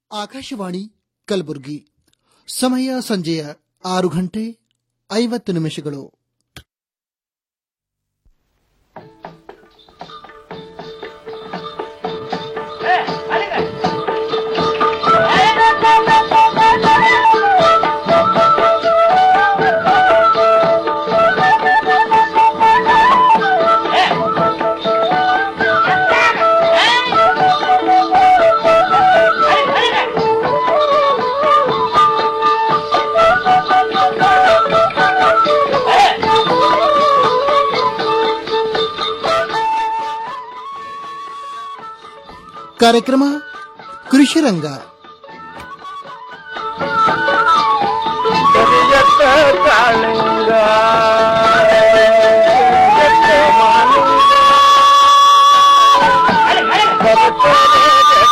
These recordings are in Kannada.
ಆಕಾಶವಾಣಿ ಕಲಬುರಗಿ ಸಮಯ ಸಂಜೆಯ ಆರು ಗಂಟೆ ಐವತ್ತು ನಿಮಿಷಗಳು ಕಾರ್ಯಕ್ರಮ ಕೃಷಿ ರಂಗ ಕರಿಯತ್ತ ಕಾಳಿಂಗ ಕರಿಯತ್ತ ಮಾಲಿಂಗ ಬರ್ತದೆ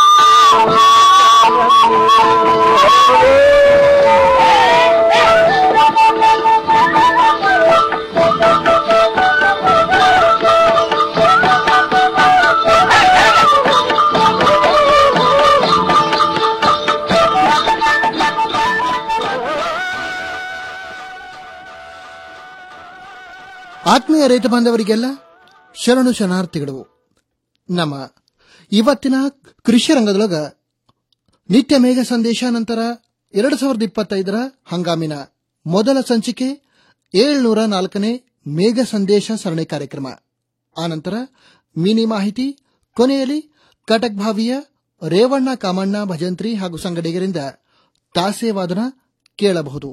ಆತ್ಮೀಯ ರೈತ ಬಾಂಧವರಿಗೆಲ್ಲ ಶರಣು ಶರಣಾರ್ಥಿಗಳು ನಮ್ಮ ಇವತ್ತಿನ ಕೃಷಿ ರಂಗದೊಳಗ ನಿತ್ಯ ಮೇಘ ಸಂದೇಶ ನಂತರ ಎರಡು ಸಾವಿರದ ಇಪ್ಪತ್ತೈದರ ಹಂಗಾಮಿನ ಮೊದಲ ಸಂಚಿಕೆ ಏಳ್ನೂರ ನಾಲ್ಕನೇ ಮೇಘ ಸಂದೇಶ ಸರಣಿ ಕಾರ್ಯಕ್ರಮ ಆನಂತರ ಮಿನಿ ಮಾಹಿತಿ ಕೊನೆಯಲ್ಲಿ ಕಟಕ್ ಭಾವಿಯ ರೇವಣ್ಣ ಕಾಮಣ್ಣ ಭಜಂತ್ರಿ ಹಾಗೂ ಸಂಗಡಿಗರಿಂದ ತಾಸೆ ವಾದನ ಕೇಳಬಹುದು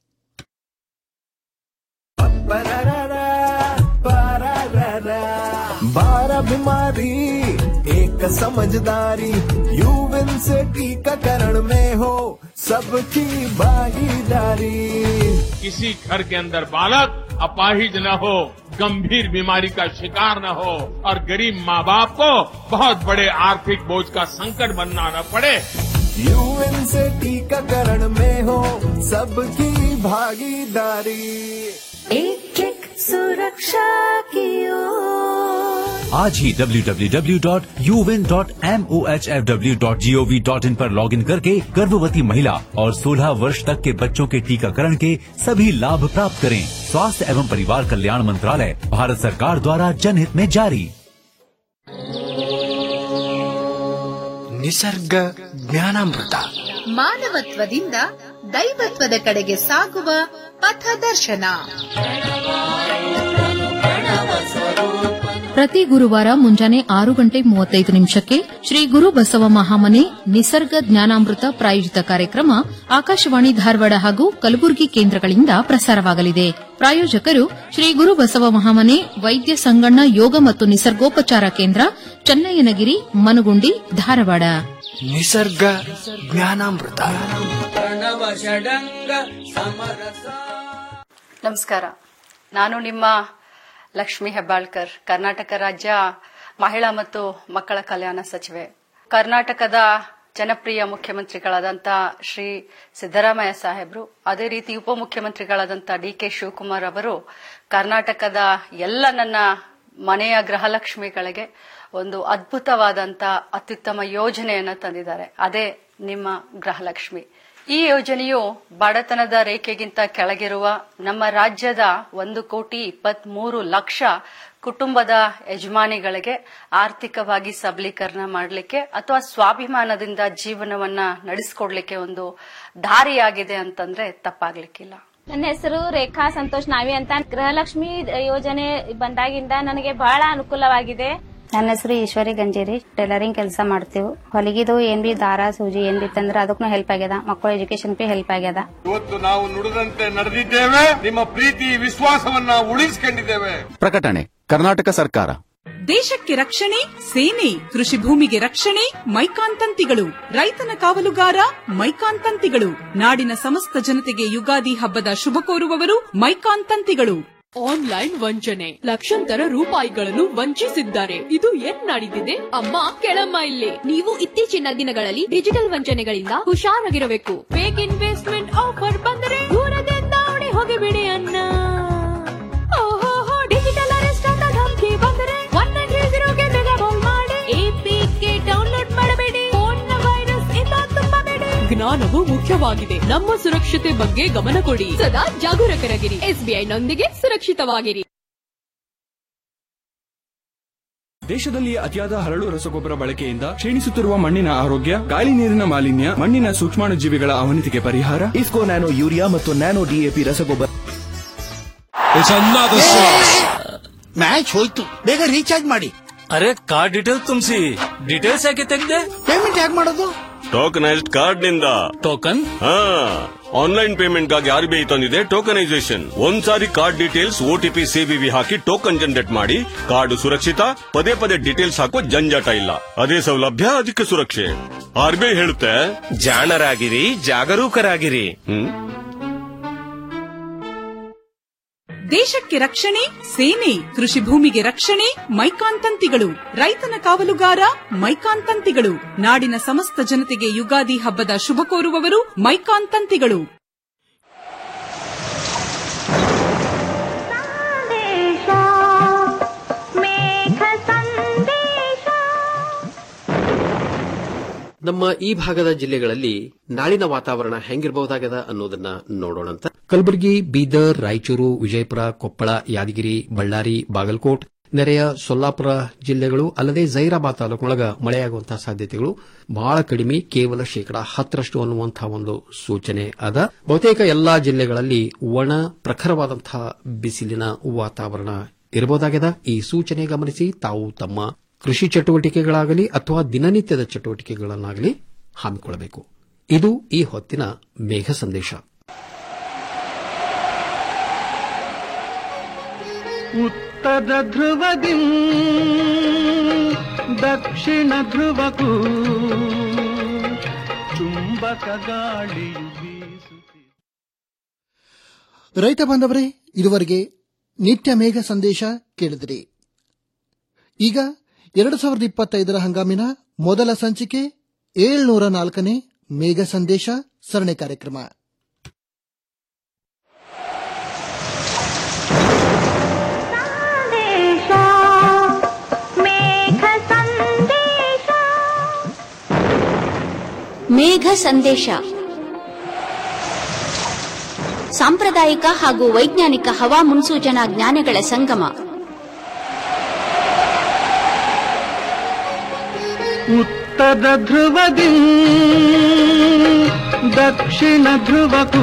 बारह बीमारी एक समझदारी यूविन से टीकाकरण में हो सबकी भागीदारी किसी घर के अंदर बालक अपाहिज न हो गंभीर बीमारी का शिकार न हो और गरीब माँ बाप को बहुत बड़े आर्थिक बोझ का संकट बनना न पड़े यूविन से टीकाकरण में हो सबकी भागीदारी एक एक सुरक्षा की ओर आज ही www.uvin.mohfw.gov.in पर लॉगिन करके गर्भवती महिला और 16 वर्ष तक के बच्चों के टीकाकरण के सभी लाभ प्राप्त करें स्वास्थ्य एवं परिवार कल्याण मंत्रालय भारत सरकार द्वारा जनहित में जारी ನಿಸರ್ಗ ಜ್ಞಾನಾಮೃತ ಮಾನವತ್ವದಿಂದ ದೈವತ್ವದ ಕಡೆಗೆ ಸಾಗುವ ಪಥದರ್ಶನ ಪ್ರತಿ ಗುರುವಾರ ಮುಂಜಾನೆ ಆರು ಗಂಟೆ ಮೂವತ್ತೈದು ನಿಮಿಷಕ್ಕೆ ಶ್ರೀ ಗುರು ಬಸವ ಮಹಾಮನೆ ನಿಸರ್ಗ ಜ್ಞಾನಾಮೃತ ಪ್ರಾಯೋಜಿತ ಕಾರ್ಯಕ್ರಮ ಆಕಾಶವಾಣಿ ಧಾರವಾಡ ಹಾಗೂ ಕಲಬುರಗಿ ಕೇಂದ್ರಗಳಿಂದ ಪ್ರಸಾರವಾಗಲಿದೆ ಪ್ರಾಯೋಜಕರು ಶ್ರೀ ಗುರು ಬಸವ ಮಹಾಮನೆ ವೈದ್ಯ ಸಂಗಣ್ಣ ಯೋಗ ಮತ್ತು ನಿಸರ್ಗೋಪಚಾರ ಕೇಂದ್ರ ಚನ್ನಯ್ಯನಗಿರಿ ಮನುಗುಂಡಿ ಧಾರವಾಡ ನಿಸರ್ಗ ಜ್ಞಾನಾಮೃತ ನಮಸ್ಕಾರ ನಾನು ನಿಮ್ಮ ಲಕ್ಷ್ಮಿ ಹೆಬ್ಬಾಳ್ಕರ್ ಕರ್ನಾಟಕ ರಾಜ್ಯ ಮಹಿಳಾ ಮತ್ತು ಮಕ್ಕಳ ಕಲ್ಯಾಣ ಸಚಿವೆ ಕರ್ನಾಟಕದ ಜನಪ್ರಿಯ ಮುಖ್ಯಮಂತ್ರಿಗಳಾದಂಥ ಶ್ರೀ ಸಿದ್ದರಾಮಯ್ಯ ಸಾಹೇಬರು ಅದೇ ರೀತಿ ಉಪಮುಖ್ಯಮಂತ್ರಿಗಳಾದಂಥ ಡಿ ಕೆ ಶಿವಕುಮಾರ್ ಅವರು ಕರ್ನಾಟಕದ ಎಲ್ಲ ನನ್ನ ಮನೆಯ ಗೃಹಲಕ್ಷ್ಮಿಗಳಿಗೆ ಒಂದು ಅದ್ಭುತವಾದಂಥ ಅತ್ಯುತ್ತಮ ಯೋಜನೆಯನ್ನು ತಂದಿದ್ದಾರೆ ಅದೇ ನಿಮ್ಮ ಗೃಹಲಕ್ಷ್ಮಿ ಈ ಯೋಜನೆಯು ಬಡತನದ ರೇಖೆಗಿಂತ ಕೆಳಗಿರುವ ನಮ್ಮ ರಾಜ್ಯದ ಒಂದು ಕೋಟಿ ಇಪ್ಪತ್ಮೂರು ಲಕ್ಷ ಕುಟುಂಬದ ಯಜಮಾನಿಗಳಿಗೆ ಆರ್ಥಿಕವಾಗಿ ಸಬಲೀಕರಣ ಮಾಡಲಿಕ್ಕೆ ಅಥವಾ ಸ್ವಾಭಿಮಾನದಿಂದ ಜೀವನವನ್ನ ನಡೆಸಿಕೊಡ್ಲಿಕ್ಕೆ ಒಂದು ದಾರಿಯಾಗಿದೆ ಅಂತಂದ್ರೆ ತಪ್ಪಾಗ್ಲಿಕ್ಕಿಲ್ಲ ನನ್ನ ಹೆಸರು ರೇಖಾ ಸಂತೋಷ್ ನಾವಿ ಅಂತ ಗೃಹಲಕ್ಷ್ಮಿ ಯೋಜನೆ ಬಂದಾಗಿಂದ ನನಗೆ ಬಹಳ ಅನುಕೂಲವಾಗಿದೆ ನನ್ನ ಹೆಸರು ಈಶ್ವರಿ ಗಂಜೇರಿ ಟೈಲರಿಂಗ್ ಕೆಲಸ ಮಾಡ್ತೀವಿ ಹೊಲಿಗಿದು ಏನ್ ಬಿ ದಾರ ಸೂಜಿ ಏನ್ ಬಿ ತಂದ್ರೆ ಅದಕ್ಕೂ ಹೆಲ್ಪ್ ಆಗ್ಯದ ಮಕ್ಕಳ ಎಜುಕೇಶನ್ ಬಿ ಹೆಲ್ಪ್ ಆಗ್ಯದ ಇವತ್ತು ನಾವು ನುಡಿದಂತೆ ನಡೆದಿದ್ದೇವೆ ನಿಮ್ಮ ಪ್ರೀತಿ ವಿಶ್ವಾಸವನ್ನ ಉಳಿಸಿಕೊಂಡಿದ್ದೇವೆ ಪ್ರಕಟಣೆ ಕರ್ನಾಟಕ ಸರ್ಕಾರ ದೇಶಕ್ಕೆ ರಕ್ಷಣೆ ಸೇನೆ ಕೃಷಿ ಭೂಮಿಗೆ ರಕ್ಷಣೆ ಮೈಕಾನ್ ತಂತಿಗಳು ರೈತನ ಕಾವಲುಗಾರ ಮೈಕಾನ್ ತಂತಿಗಳು ನಾಡಿನ ಸಮಸ್ತ ಜನತೆಗೆ ಯುಗಾದಿ ಹಬ್ಬದ ಶುಭ ಕೋರುವವರು ಮೈಕಾನ್ ತಂತಿಗಳು ಆನ್ಲೈನ್ ವಂಚನೆ ಲಕ್ಷಾಂತರ ರೂಪಾಯಿಗಳನ್ನು ವಂಚಿಸಿದ್ದಾರೆ ಇದು ಏನ್ ನಡೆದಿದೆ ಅಮ್ಮ ಕೆಳಮ್ಮ ಇಲ್ಲಿ ನೀವು ಇತ್ತೀಚಿನ ದಿನಗಳಲ್ಲಿ ಡಿಜಿಟಲ್ ವಂಚನೆಗಳಿಂದ ಹುಷಾರಾಗಿರಬೇಕು ಫೇಕ್ ಇನ್ವೆಸ್ಟ್ಮೆಂಟ್ ಆಫರ್ ಬಂದರೆ ದೂರದಿಂದ ಓಡಿ ಹೋಗಿಬಿಡಿ ಅನ್ನ ಓಹೋ ಡಿಜಿಟಲ್ ಅರೆಸ್ಟ್ ಅಂತ ಧಮಕಿ ಬಂದರೆ ಒನ್ ನೈನ್ ತ್ರೀ ಜೀರೋಗೆ ಬೇಗ ಕಾಲ್ ಮಾಡಿ ಎಪಿಕೆ ಡೌನ್ಲೋಡ್ ಮಾಡಬೇಡಿ ಫೋನ್ ವೈರಸ್ ಇಂದ ತುಂಬಬೇಡಿ ಜ್ಞಾನವು ಮುಖ್ಯವಾಗಿದೆ ನಮ್ಮ ಸುರಕ್ಷತೆ ಬಗ್ಗೆ ಗಮನ ಕೊಡಿ ಸದಾ ಜಾಗರೂಕರಾಗಿರಿ ಎಸ್ಬಿಐ ನೊಂದಿಗೆ ಸುರಕ್ಷಿತವಾಗಿರಿ ದೇಶದಲ್ಲಿ ಅತಿಯಾದ ಹರಳು ರಸಗೊಬ್ಬರ ಬಳಕೆಯಿಂದ ಕ್ಷೀಣಿಸುತ್ತಿರುವ ಮಣ್ಣಿನ ಆರೋಗ್ಯ ಗಾಳಿ ನೀರಿನ ಮಾಲಿನ್ಯ ಮಣ್ಣಿನ ಸೂಕ್ಷ್ಮಾಣುಜೀವಿಗಳ ಅವನತಿಗೆ ಪರಿಹಾರ ಇಸ್ಕೋ ನ್ಯಾನೋ ಯೂರಿಯಾ ಮತ್ತು ನ್ಯಾನೋ ಡಿಎಪಿ ರಸಗೊಬ್ಬರ ಮ್ಯಾಚ್ ಹೋಯ್ತು ಬೇಗ ರೀಚಾರ್ಜ್ ಮಾಡಿ ಅರೆ ಕಾರ್ಡ್ ಡೀಟೇಲ್ ತುಂಬಿಸಿ ಡೀಟೇಲ್ಸ್ ಯಾಕೆ ತೆಗ್ದೆ ಪೇಮೆಂಟ್ ಹೇಗೆ ಮಾಡೋದು ಟೋಕನೈಸ್ಡ್ ಕಾರ್ಡ್ ನಿಂದ ಟೋಕನ್ ಹಾ ಆನ್ಲೈನ್ ಪೇಮೆಂಟ್ ಗಾಗಿ ಆರ್ ಬಿ ಐ ತಂದಿದೆ ಟೋಕನೈಸೇಷನ್ ಒಂದ್ಸಾರಿ ಕಾರ್ಡ್ ಡೀಟೇಲ್ಸ್ ಓಟಿಪಿ ಸಿಬಿವಿ ಹಾಕಿ ಟೋಕನ್ ಜನರೇಟ್ ಮಾಡಿ ಕಾರ್ಡ್ ಸುರಕ್ಷಿತ ಪದೇ ಪದೇ ಡೀಟೇಲ್ಸ್ ಹಾಕೋ ಜಂಜಾಟ ಇಲ್ಲ ಅದೇ ಸೌಲಭ್ಯ ಅದಕ್ಕೆ ಸುರಕ್ಷೆ ಆರ್ ಬಿ ಐ ಹೇಳುತ್ತೆ ಜಾಣರಾಗಿರಿ ಜಾಗರೂಕರಾಗಿರಿ ಹ್ಮ್ ದೇಶಕ್ಕೆ ರಕ್ಷಣೆ ಸೇನೆ ಕೃಷಿ ಭೂಮಿಗೆ ರಕ್ಷಣೆ ಮೈಕಾನ್ ತಂತಿಗಳು ರೈತನ ಕಾವಲುಗಾರ ಮೈಕಾನ್ ತಂತಿಗಳು ನಾಡಿನ ಸಮಸ್ತ ಜನತೆಗೆ ಯುಗಾದಿ ಹಬ್ಬದ ಶುಭ ಕೋರುವವರು ಮೈಕಾನ್ ತಂತಿಗಳು ನಮ್ಮ ಈ ಭಾಗದ ಜಿಲ್ಲೆಗಳಲ್ಲಿ ನಾಳಿನ ವಾತಾವರಣ ಹೆಂಗಿರಬಹುದಾಗದ ಅನ್ನೋದನ್ನ ನೋಡೋಣಂತ ಕಲಬುರಗಿ ಬೀದರ್ ರಾಯಚೂರು ವಿಜಯಪುರ ಕೊಪ್ಪಳ ಯಾದಗಿರಿ ಬಳ್ಳಾರಿ ಬಾಗಲಕೋಟ್ ನೆರೆಯ ಸೊಲ್ಲಾಪುರ ಜಿಲ್ಲೆಗಳು ಅಲ್ಲದೆ ಜೈರಾಬಾದ್ ತಾಲೂಕಿನೊಳಗ ಮಳೆಯಾಗುವಂತಹ ಸಾಧ್ಯತೆಗಳು ಬಹಳ ಕಡಿಮೆ ಕೇವಲ ಶೇಕಡಾ ಹತ್ತರಷ್ಟು ಅನ್ನುವಂತಹ ಒಂದು ಸೂಚನೆ ಅದ ಬಹುತೇಕ ಎಲ್ಲಾ ಜಿಲ್ಲೆಗಳಲ್ಲಿ ಒಣ ಪ್ರಖರವಾದಂತಹ ಬಿಸಿಲಿನ ವಾತಾವರಣ ಇರಬಹುದಾಗಿದೆ ಈ ಸೂಚನೆ ಗಮನಿಸಿ ತಾವು ತಮ್ಮ ಕೃಷಿ ಚಟುವಟಿಕೆಗಳಾಗಲಿ ಅಥವಾ ದಿನನಿತ್ಯದ ಚಟುವಟಿಕೆಗಳನ್ನಾಗಲಿ ಹಮ್ಮಿಕೊಳ್ಳಬೇಕು ಇದು ಈ ಹೊತ್ತಿನ ಮೇಘ ಸಂದೇಶ ಉತ್ತರ ಧ್ರುವದಿ ದಕ್ಷಿಣ ಧ್ರುವಕ್ಕೂ ಚುಂಬಕ ಗಾಳಿಯು ಬೀಸುತ್ತಿದೆ ರೈತ ಬಾಂಧವರೇ ಇದುವರೆಗೆ ನಿತ್ಯ ಮೇಘ ಸಂದೇಶ ಕೇಳಿದಿರಿ ಈಗ ಎರಡು ಸಾವಿರದ ಇಪ್ಪತ್ತೈದರ ಹಂಗಾಮಿನ ಮೊದಲ ಸಂಚಿಕೆ ಏಳ್ನೂರ ನಾಲ್ಕನೇ ಮೇಘ ಸಂದೇಶ ಸರಣಿ ಕಾರ್ಯಕ್ರಮ ಮೇಘ ಸಂದೇಶ ಸಾಂಪ್ರದಾಯಿಕ ಹಾಗೂ ವೈಜ್ಞಾನಿಕ ಹವಾ ಮುನ್ಸೂಚನಾ ಜ್ಞಾನಗಳ ಸಂಗಮ ಉತ್ತರ ಧ್ರುವದಿ ದಕ್ಷಿಣ ಧ್ರುವಕ್ಕೂ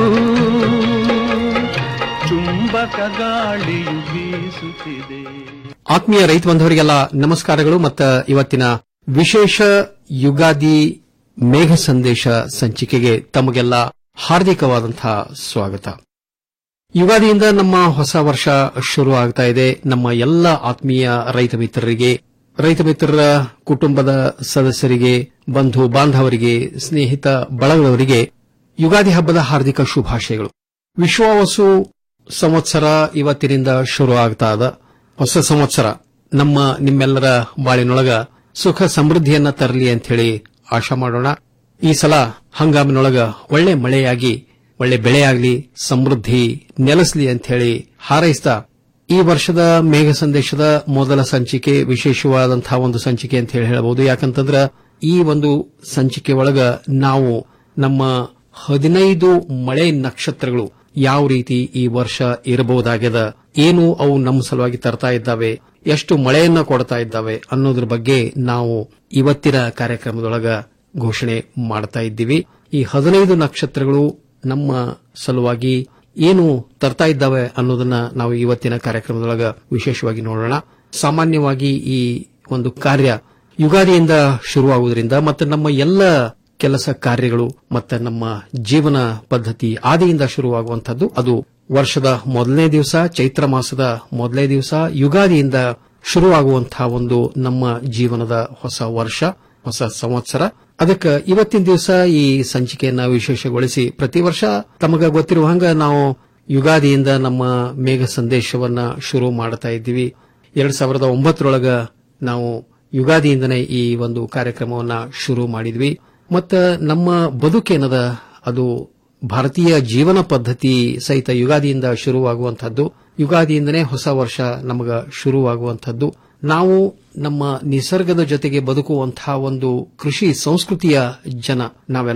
ಚುಂಬಕ ಗಾಳಿಯು ಬೀಸುತ್ತಿದೆ ಆತ್ಮೀಯ ರೈತ ಬಂಧವರಿಗೆಲ್ಲ ನಮಸ್ಕಾರಗಳು ಮತ್ತು ಇವತ್ತಿನ ವಿಶೇಷ ಯುಗಾದಿ ಮೇಘ ಸಂದೇಶ ಸಂಚಿಕೆಗೆ ತಮಗೆಲ್ಲ ಹಾರ್ದಿಕವಾದಂತಹ ಸ್ವಾಗತ ಯುಗಾದಿಯಿಂದ ನಮ್ಮ ಹೊಸ ವರ್ಷ ಶುರು ಆಗ್ತಾ ಇದೆ ನಮ್ಮ ಎಲ್ಲ ಆತ್ಮೀಯ ರೈತ ಮಿತ್ರರಿಗೆ ರೈತ ಮಿತ್ರರ ಕುಟುಂಬದ ಸದಸ್ಯರಿಗೆ ಬಂಧು ಬಾಂಧವರಿಗೆ ಸ್ನೇಹಿತ ಬಳಗದವರಿಗೆ ಯುಗಾದಿ ಹಬ್ಬದ ಹಾರ್ದಿಕ ಶುಭಾಶಯಗಳು ವಿಶ್ವಾವಸು ಸಂವತ್ಸರ ಇವತ್ತಿನಿಂದ ಶುರು ಆಗ್ತಾ ಅದ ಹೊಸ ಸಂವತ್ಸರ ನಮ್ಮ ನಿಮ್ಮೆಲ್ಲರ ಬಾಳಿನೊಳಗ ಸುಖ ಸಮೃದ್ಧಿಯನ್ನ ತರಲಿ ಅಂತ ಹೇಳಿ ಆಶಾ ಮಾಡೋಣ ಈ ಸಲ ಹಂಗಾಮಿನೊಳಗ ಒಳ್ಳೆ ಮಳೆಯಾಗಿ ಒಳ್ಳೆ ಬೆಳೆಯಾಗ್ಲಿ ಸಮೃದ್ಧಿ ನೆಲೆಸಲಿ ಅಂತ ಹೇಳಿ ಹಾರೈಸ್ತಾ ಈ ವರ್ಷದ ಮೇಘ ಸಂದೇಶದ ಮೊದಲ ಸಂಚಿಕೆ ವಿಶೇಷವಾದಂತಹ ಒಂದು ಸಂಚಿಕೆ ಅಂತ ಹೇಳಿ ಹೇಳಬಹುದು ಯಾಕಂತಂದ್ರ ಈ ಒಂದು ಸಂಚಿಕೆ ಒಳಗ ನಾವು ನಮ್ಮ ಹದಿನೈದು ಮಳೆ ನಕ್ಷತ್ರಗಳು ಯಾವ ರೀತಿ ಈ ವರ್ಷ ಇರಬಹುದಾಗ್ಯದ ಏನು ಅವು ನಮ್ಮ ಸಲುವಾಗಿ ತರ್ತಾ ಇದ್ದಾವೆ ಎಷ್ಟು ಮಳೆಯನ್ನ ಕೊಡ್ತಾ ಇದ್ದಾವೆ ಅನ್ನೋದ್ರ ಬಗ್ಗೆ ನಾವು ಇವತ್ತಿನ ಕಾರ್ಯಕ್ರಮದೊಳಗ ಘೋಷಣೆ ಮಾಡ್ತಾ ಇದ್ದೀವಿ ಈ ಹದಿನೈದು ನಕ್ಷತ್ರಗಳು ನಮ್ಮ ಸಲುವಾಗಿ ಏನು ತರ್ತಾ ಇದ್ದಾವೆ ಅನ್ನೋದನ್ನ ನಾವು ಇವತ್ತಿನ ಕಾರ್ಯಕ್ರಮದೊಳಗ ವಿಶೇಷವಾಗಿ ನೋಡೋಣ ಸಾಮಾನ್ಯವಾಗಿ ಈ ಒಂದು ಕಾರ್ಯ ಯುಗಾದಿಯಿಂದ ಶುರುವಾಗುವುದರಿಂದ ಮತ್ತು ನಮ್ಮ ಎಲ್ಲ ಕೆಲಸ ಕಾರ್ಯಗಳು ಮತ್ತು ನಮ್ಮ ಜೀವನ ಪದ್ಧತಿ ಆದಿಯಿಂದ ಶುರುವಾಗುವಂತಹದ್ದು ಅದು ವರ್ಷದ ಮೊದಲನೇ ದಿವಸ ಚೈತ್ರ ಮಾಸದ ಮೊದಲನೇ ದಿವಸ ಯುಗಾದಿಯಿಂದ ಶುರುವಾಗುವಂತಹ ಒಂದು ನಮ್ಮ ಜೀವನದ ಹೊಸ ವರ್ಷ ಹೊಸ ಸಂವತ್ಸರ ಅದಕ್ಕೆ ಇವತ್ತಿನ ದಿವಸ ಈ ಸಂಚಿಕೆಯನ್ನ ವಿಶೇಷಗೊಳಿಸಿ ಪ್ರತಿ ವರ್ಷ ತಮಗ ಗೊತ್ತಿರುವ ಹಂಗ ನಾವು ಯುಗಾದಿಯಿಂದ ನಮ್ಮ ಮೇಘ ಸಂದೇಶವನ್ನ ಶುರು ಮಾಡ್ತಾ ಇದ್ದೀವಿ ಎರಡ್ ಸಾವಿರದ ಒಂಬತ್ತರೊಳಗ ನಾವು ಯುಗಾದಿಯಿಂದನೇ ಈ ಒಂದು ಕಾರ್ಯಕ್ರಮವನ್ನ ಶುರು ಮಾಡಿದ್ವಿ ಮತ್ತ ನಮ್ಮ ಬದುಕೇನದ ಅದು ಭಾರತೀಯ ಜೀವನ ಪದ್ಧತಿ ಸಹಿತ ಯುಗಾದಿಯಿಂದ ಶುರುವಾಗುವಂತಹದ್ದು ಯುಗಾದಿಯಿಂದನೇ ಹೊಸ ವರ್ಷ ನಮಗ ಶುರುವಾಗುವಂತಹದ್ದು ನಾವು ನಮ್ಮ ನಿಸರ್ಗದ ಜೊತೆಗೆ ಬದುಕುವಂತಹ ಒಂದು ಕೃಷಿ ಸಂಸ್ಕೃತಿಯ ಜನ ನಾವೆಲ್ಲರೂ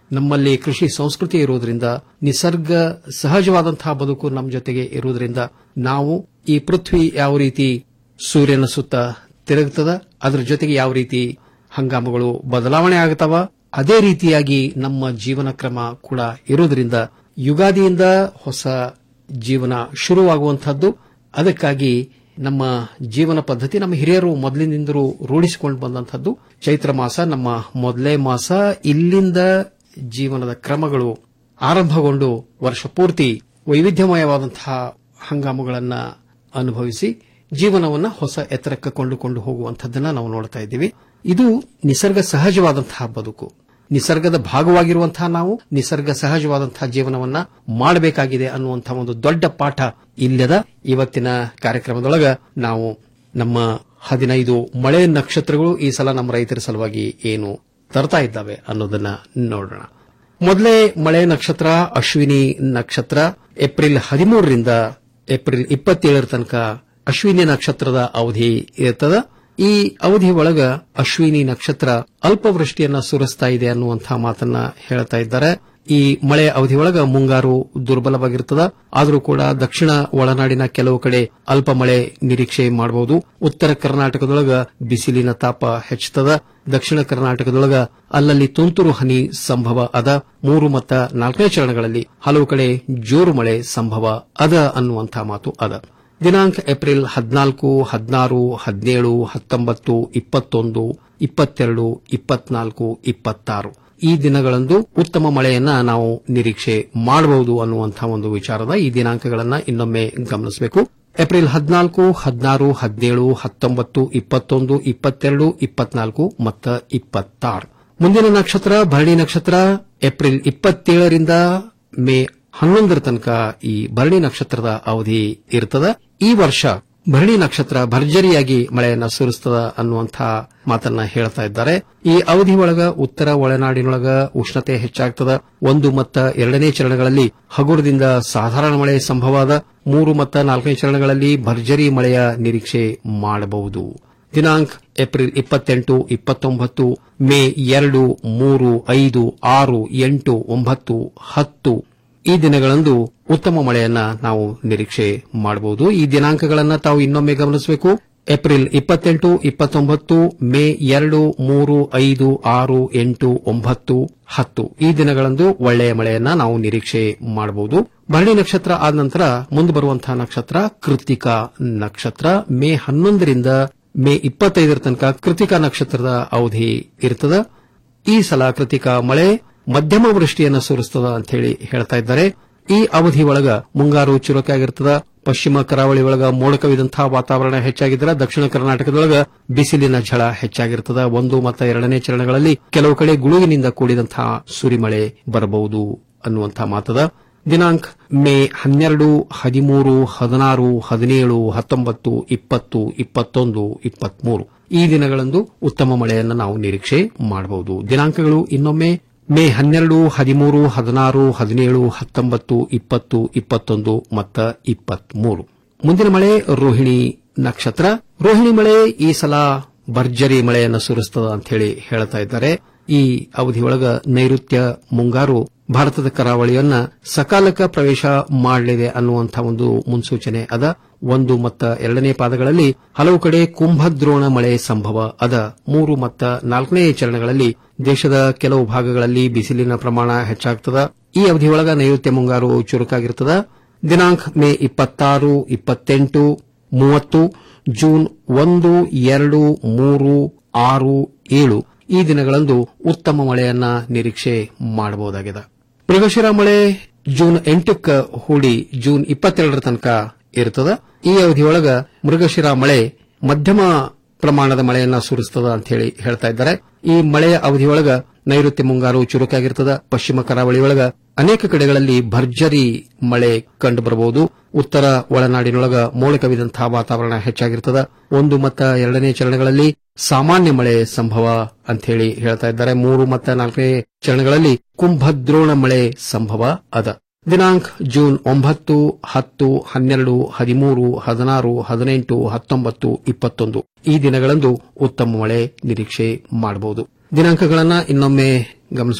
ನಮ್ಮಲ್ಲಿ ಕೃಷಿ ಸಂಸ್ಕೃತಿ ಇರುವುದರಿಂದ ನಿಸರ್ಗ ಸಹಜವಾದಂತಹ ಬದುಕು ನಮ್ಮ ಜೊತೆಗೆ ಇರುವುದರಿಂದ ನಾವು ಈ ಪೃಥ್ವಿ ಯಾವ ರೀತಿ ಸೂರ್ಯನ ಸುತ್ತ ತಿರುಗುತ್ತದ ಅದರ ಜೊತೆಗೆ ಯಾವ ರೀತಿ ಹಂಗಾಮಗಳು ಬದಲಾವಣೆ ಆಗುತ್ತವ ಅದೇ ರೀತಿಯಾಗಿ ನಮ್ಮ ಜೀವನ ಕ್ರಮ ಕೂಡ ಇರುವುದರಿಂದ ಯುಗಾದಿಯಿಂದ ಹೊಸ ಜೀವನ ಶುರುವಾಗುವಂತಹದ್ದು ಅದಕ್ಕಾಗಿ ನಮ್ಮ ಜೀವನ ಪದ್ಧತಿ ನಮ್ಮ ಹಿರಿಯರು ಮೊದಲಿನಿಂದಲೂ ರೂಢಿಸಿಕೊಂಡು ಬಂದಂತಹದ್ದು ಚೈತ್ರ ಮಾಸ ನಮ್ಮ ಮೊದಲೇ ಮಾಸ ಇಲ್ಲಿಂದ ಜೀವನದ ಕ್ರಮಗಳು ಆರಂಭಗೊಂಡು ವರ್ಷ ಪೂರ್ತಿ ವೈವಿಧ್ಯಮಯವಾದಂತಹ ಹಂಗಾಮುಗಳನ್ನು ಅನುಭವಿಸಿ ಜೀವನವನ್ನು ಹೊಸ ಎತ್ತರಕ್ಕೆ ಕೊಂಡುಕೊಂಡು ಹೋಗುವಂತಹದ್ದನ್ನ ನಾವು ನೋಡ್ತಾ ಇದ್ದೀವಿ ಇದು ನಿಸರ್ಗ ಸಹಜವಾದಂತಹ ಬದುಕು ನಿಸರ್ಗದ ಭಾಗವಾಗಿರುವಂತಹ ನಾವು ನಿಸರ್ಗ ಸಹಜವಾದಂತಹ ಜೀವನವನ್ನ ಮಾಡಬೇಕಾಗಿದೆ ಅನ್ನುವಂತಹ ಒಂದು ದೊಡ್ಡ ಪಾಠ ಇಲ್ಲದ ಇವತ್ತಿನ ಕಾರ್ಯಕ್ರಮದೊಳಗ ನಾವು ನಮ್ಮ ಹದಿನೈದು ಮಳೆ ನಕ್ಷತ್ರಗಳು ಈ ಸಲ ನಮ್ಮ ರೈತರ ಸಲುವಾಗಿ ಏನು ತರ್ತಾ ಇದ್ದಾವೆ ಅನ್ನೋದನ್ನ ನೋಡೋಣ ಮೊದಲೇ ಮಳೆ ನಕ್ಷತ್ರ ಅಶ್ವಿನಿ ನಕ್ಷತ್ರ ಏಪ್ರಿಲ್ ಹದಿಮೂರರಿಂದ ಏಪ್ರಿಲ್ ಇಪ್ಪತ್ತೇಳರ ತನಕ ಅಶ್ವಿನಿ ನಕ್ಷತ್ರದ ಅವಧಿ ಇರ್ತದ ಈ ಅವಧಿ ಒಳಗ ಅಶ್ವಿನಿ ನಕ್ಷತ್ರ ಅಲ್ಪವೃಷ್ಟಿಯನ್ನ ಸುರಿಸ್ತಾ ಇದೆ ಅನ್ನುವಂತಹ ಮಾತನ್ನ ಹೇಳ್ತಾ ಇದ್ದಾರೆ ಈ ಮಳೆ ಅವಧಿ ಒಳಗ ಮುಂಗಾರು ದುರ್ಬಲವಾಗಿರ್ತದ ಆದರೂ ಕೂಡ ದಕ್ಷಿಣ ಒಳನಾಡಿನ ಕೆಲವು ಕಡೆ ಅಲ್ಪ ಮಳೆ ನಿರೀಕ್ಷೆ ಮಾಡಬಹುದು ಉತ್ತರ ಕರ್ನಾಟಕದೊಳಗ ಬಿಸಿಲಿನ ತಾಪ ಹೆಚ್ಚುತ್ತದ ದಕ್ಷಿಣ ಕರ್ನಾಟಕದೊಳಗ ಅಲ್ಲಲ್ಲಿ ತುಂತುರು ಹನಿ ಸಂಭವ ಅದ ಮೂರು ಮತ್ತು ನಾಲ್ಕನೇ ಚರಣಗಳಲ್ಲಿ ಹಲವು ಕಡೆ ಜೋರು ಮಳೆ ಸಂಭವ ಅದ ಅನ್ನುವಂತಹ ಮಾತು ಅದ ದಿನಾಂಕ ಏಪ್ರಿಲ್ ಹದಿನಾಲ್ಕು ಹದಿನಾರು ಹದಿನೇಳು ಹತ್ತೊಂಬತ್ತು ಇಪ್ಪತ್ತೊಂದು ಇಪ್ಪತ್ತೆರಡು ಇಪ್ಪತ್ನಾಲ್ಕು ಇಪ್ಪತ್ತಾರು ಈ ದಿನಗಳಂದು ಉತ್ತಮ ಮಳೆಯನ್ನ ನಾವು ನಿರೀಕ್ಷೆ ಮಾಡಬಹುದು ಅನ್ನುವಂತಹ ಒಂದು ವಿಚಾರದ ಈ ದಿನಾಂಕಗಳನ್ನ ಇನ್ನೊಮ್ಮೆ ಗಮನಿಸಬೇಕು ಏಪ್ರಿಲ್ ಹದಿನಾಲ್ಕು ಹದಿನಾರು ಹದಿನೇಳು ಹತ್ತೊಂಬತ್ತು ಇಪ್ಪತ್ತೊಂದು ಇಪ್ಪತ್ತೆರಡು ಇಪ್ಪತ್ನಾಲ್ಕು ಮತ್ತು ಇಪ್ಪತ್ತಾರು ಮುಂದಿನ ನಕ್ಷತ್ರ ಭರಣಿ ನಕ್ಷತ್ರ ಏಪ್ರಿಲ್ ಇಪ್ಪತ್ತೇಳರಿಂದ ಮೇ ಹನ್ನೊಂದರ ತನಕ ಈ ಭರಣಿ ನಕ್ಷತ್ರದ ಅವಧಿ ಇರ್ತದ ಈ ವರ್ಷ ಭರಣಿ ನಕ್ಷತ್ರ ಭರ್ಜರಿಯಾಗಿ ಮಳೆಯನ್ನ ಸುರಿಸ್ತದ ಅನ್ನುವಂಥ ಮಾತನ್ನ ಹೇಳ್ತಾ ಇದ್ದಾರೆ ಈ ಅವಧಿ ಒಳಗ ಉತ್ತರ ಒಳನಾಡಿನೊಳಗ ಉಷ್ಣತೆ ಹೆಚ್ಚಾಗ್ತದ ಒಂದು ಮತ್ತು ಎರಡನೇ ಚರಣಗಳಲ್ಲಿ ಹಗುರದಿಂದ ಸಾಧಾರಣ ಮಳೆ ಸಂಭವದ ಮೂರು ಮತ್ತು ನಾಲ್ಕನೇ ಚರಣಗಳಲ್ಲಿ ಭರ್ಜರಿ ಮಳೆಯ ನಿರೀಕ್ಷೆ ಮಾಡಬಹುದು ದಿನಾಂಕ ಏಪ್ರಿಲ್ ಇಪ್ಪತ್ತೆಂಟು ಇಪ್ಪತ್ತೊಂಬತ್ತು ಮೇ ಎರಡು ಮೂರು ಐದು ಆರು ಎಂಟು ಒಂಬತ್ತು ಹತ್ತು ಈ ದಿನಗಳಂದು ಉತ್ತಮ ಮಳೆಯನ್ನ ನಾವು ನಿರೀಕ್ಷೆ ಮಾಡಬಹುದು ಈ ದಿನಾಂಕಗಳನ್ನ ತಾವು ಇನ್ನೊಮ್ಮೆ ಗಮನಿಸಬೇಕು ಏಪ್ರಿಲ್ ಇಪ್ಪತ್ತೆಂಟು ಇಪ್ಪತ್ತೊಂಬತ್ತು ಮೇ ಎರಡು ಮೂರು ಐದು ಆರು ಎಂಟು ಒಂಬತ್ತು ಹತ್ತು ಈ ದಿನಗಳಂದು ಒಳ್ಳೆಯ ಮಳೆಯನ್ನ ನಾವು ನಿರೀಕ್ಷೆ ಮಾಡಬಹುದು ಭರಣಿ ನಕ್ಷತ್ರ ಆದ ನಂತರ ಮುಂದೆ ಬರುವಂತಹ ನಕ್ಷತ್ರ ಕೃತಿಕಾ ನಕ್ಷತ್ರ ಮೇ ಹನ್ನೊಂದರಿಂದ ಮೇ ಇಪ್ಪತ್ತೈದರ ತನಕ ಕೃತಿಕಾ ನಕ್ಷತ್ರದ ಅವಧಿ ಇರ್ತದ ಈ ಸಲ ಕೃತಿಕಾ ಮಳೆ ಮಧ್ಯಮ ವೃಷ್ಟಿಯನ್ನು ಸುರಿಸ್ತದ ಅಂತ ಹೇಳಿ ಹೇಳ್ತಾ ಇದ್ದಾರೆ ಈ ಅವಧಿ ಒಳಗ ಮುಂಗಾರು ಚುರುಕಾಗಿರ್ತದ ಪಶ್ಚಿಮ ಕರಾವಳಿ ಒಳಗ ಮೋಡಕವಿದಂತಹ ವಾತಾವರಣ ಹೆಚ್ಚಾಗಿದ್ದರೆ ದಕ್ಷಿಣ ಕರ್ನಾಟಕದೊಳಗ ಬಿಸಿಲಿನ ಝಳ ಹೆಚ್ಚಾಗಿರ್ತದ ಒಂದು ಮತ್ತು ಎರಡನೇ ಚರಣಗಳಲ್ಲಿ ಕೆಲವು ಕಡೆ ಗುಳುಗಿನಿಂದ ಕೂಡಿದಂತಹ ಸುರಿಮಳೆ ಬರಬಹುದು ಅನ್ನುವಂತಹ ಮಾತದ ದಿನಾಂಕ ಮೇ ಹನ್ನೆರಡು ಹದಿಮೂರು ಹದಿನಾರು ಹದಿನೇಳು ಹತ್ತೊಂಬತ್ತು ಇಪ್ಪತ್ತು ಇಪ್ಪತ್ತೊಂದು ಇಪ್ಪತ್ಮೂರು ಈ ದಿನಗಳಂದು ಉತ್ತಮ ಮಳೆಯನ್ನು ನಾವು ನಿರೀಕ್ಷೆ ಮಾಡಬಹುದು ದಿನಾಂಕಗಳು ಇನ್ನೊಮ್ಮೆ ಮೇ ಹನ್ನೆರಡು ಹದಿಮೂರು ಹದಿನಾರು ಹದಿನೇಳು ಹತ್ತೊಂಬತ್ತು ಇಪ್ಪತ್ತು ಇಪ್ಪತ್ತೊಂದು ಮತ್ತು ಇಪ್ಪತ್ಮೂರು ಮುಂದಿನ ಮಳೆ ರೋಹಿಣಿ ನಕ್ಷತ್ರ ರೋಹಿಣಿ ಮಳೆ ಈ ಸಲ ಭರ್ಜರಿ ಮಳೆಯನ್ನು ಸುರಿಸ್ತದ ಅಂತ ಹೇಳಿ ಹೇಳ್ತಾ ಇದ್ದಾರೆ ಈ ಅವಧಿಯೊಳಗ ನೈಋತ್ಯ ಮುಂಗಾರು ಭಾರತದ ಕರಾವಳಿಯನ್ನ ಸಕಾಲಕ ಪ್ರವೇಶ ಮಾಡಲಿದೆ ಅನ್ನುವಂತಹ ಒಂದು ಮುನ್ಸೂಚನೆ ಅದ ಒಂದು ಮತ್ತು ಎರಡನೇ ಪಾದಗಳಲ್ಲಿ ಹಲವು ಕಡೆ ಕುಂಭದ್ರೋಣ ಮಳೆ ಸಂಭವ ಅದ ಮೂರು ಮತ್ತು ನಾಲ್ಕನೇ ಚರಣಗಳಲ್ಲಿ ದೇಶದ ಕೆಲವು ಭಾಗಗಳಲ್ಲಿ ಬಿಸಿಲಿನ ಪ್ರಮಾಣ ಹೆಚ್ಚಾಗ್ತದ ಈ ಅವಧಿಯೊಳಗ ನೈಋತ್ಯ ಮುಂಗಾರು ಚುರುಕಾಗಿರ್ತದ ದಿನಾಂಕ ಮೇ ಇಪ್ಪತ್ತಾರು ಇಪ್ಪತ್ತೆಂಟು ಮೂವತ್ತು ಜೂನ್ ಒಂದು ಎರಡು ಮೂರು ಆರು ಏಳು ಈ ದಿನಗಳಂದು ಉತ್ತಮ ಮಳೆಯನ್ನ ನಿರೀಕ್ಷೆ ಮಾಡಬಹುದಾಗಿದೆ ಮೃಗಶಿರ ಮಳೆ ಜೂನ್ ಎಂಟಕ್ಕೆ ಹೂಡಿ ಜೂನ್ ಇಪ್ಪತ್ತೆರಡರ ತನಕ ಇರ್ತದ ಈ ಅವಧಿಯೊಳಗ ಮೃಗಶಿರ ಮಳೆ ಮಧ್ಯಮ ಪ್ರಮಾಣದ ಮಳೆಯನ್ನ ಸುರಿಸ್ತದ ಅಂತ ಹೇಳಿ ಹೇಳ್ತಾ ಇದ್ದಾರೆ ಈ ಮಳೆಯ ಅವಧಿಯೊಳಗ ನೈಋತ್ಯ ಮುಂಗಾರು ಚುರುಕಾಗಿರ್ತದ ಪಶ್ಚಿಮ ಕರಾವಳಿಯೊಳಗ ಅನೇಕ ಕಡೆಗಳಲ್ಲಿ ಭರ್ಜರಿ ಮಳೆ ಕಂಡುಬರಬಹುದು ಉತ್ತರ ಒಳನಾಡಿನೊಳಗ ಮೋಡ ಕವಿದಂತಹ ವಾತಾವರಣ ಹೆಚ್ಚಾಗಿರ್ತದ ಒಂದು ಮತ್ತು ಎರಡನೇ ಚರಣಗಳಲ್ಲಿ ಸಾಮಾನ್ಯ ಮಳೆ ಸಂಭವ ಅಂತ ಹೇಳಿ ಹೇಳ್ತಾ ಇದ್ದಾರೆ ಮೂರು ಮತ್ತು ನಾಲ್ಕನೇ ಚರಣಗಳಲ್ಲಿ ಕುಂಭದ್ರೋಣ ಮಳೆ ಸಂಭವ ಅದ ದಿನಾಂಕ ಜೂನ್ ಒಂಬತ್ತು ಹತ್ತು ಹನ್ನೆರಡು ಹದಿಮೂರು ಹದಿನಾರು ಹದಿನೆಂಟು ಹತ್ತೊಂಬತ್ತು ಇಪ್ಪತ್ತೊಂದು ಈ ದಿನಗಳಂದು ಉತ್ತಮ ಮಳೆ ನಿರೀಕ್ಷೆ ಮಾಡಬಹುದು ದಿನಾಂಕಗಳನ್ನ ಇನ್ನೊಮ್ಮೆ ಗಮನಿಸೋಣ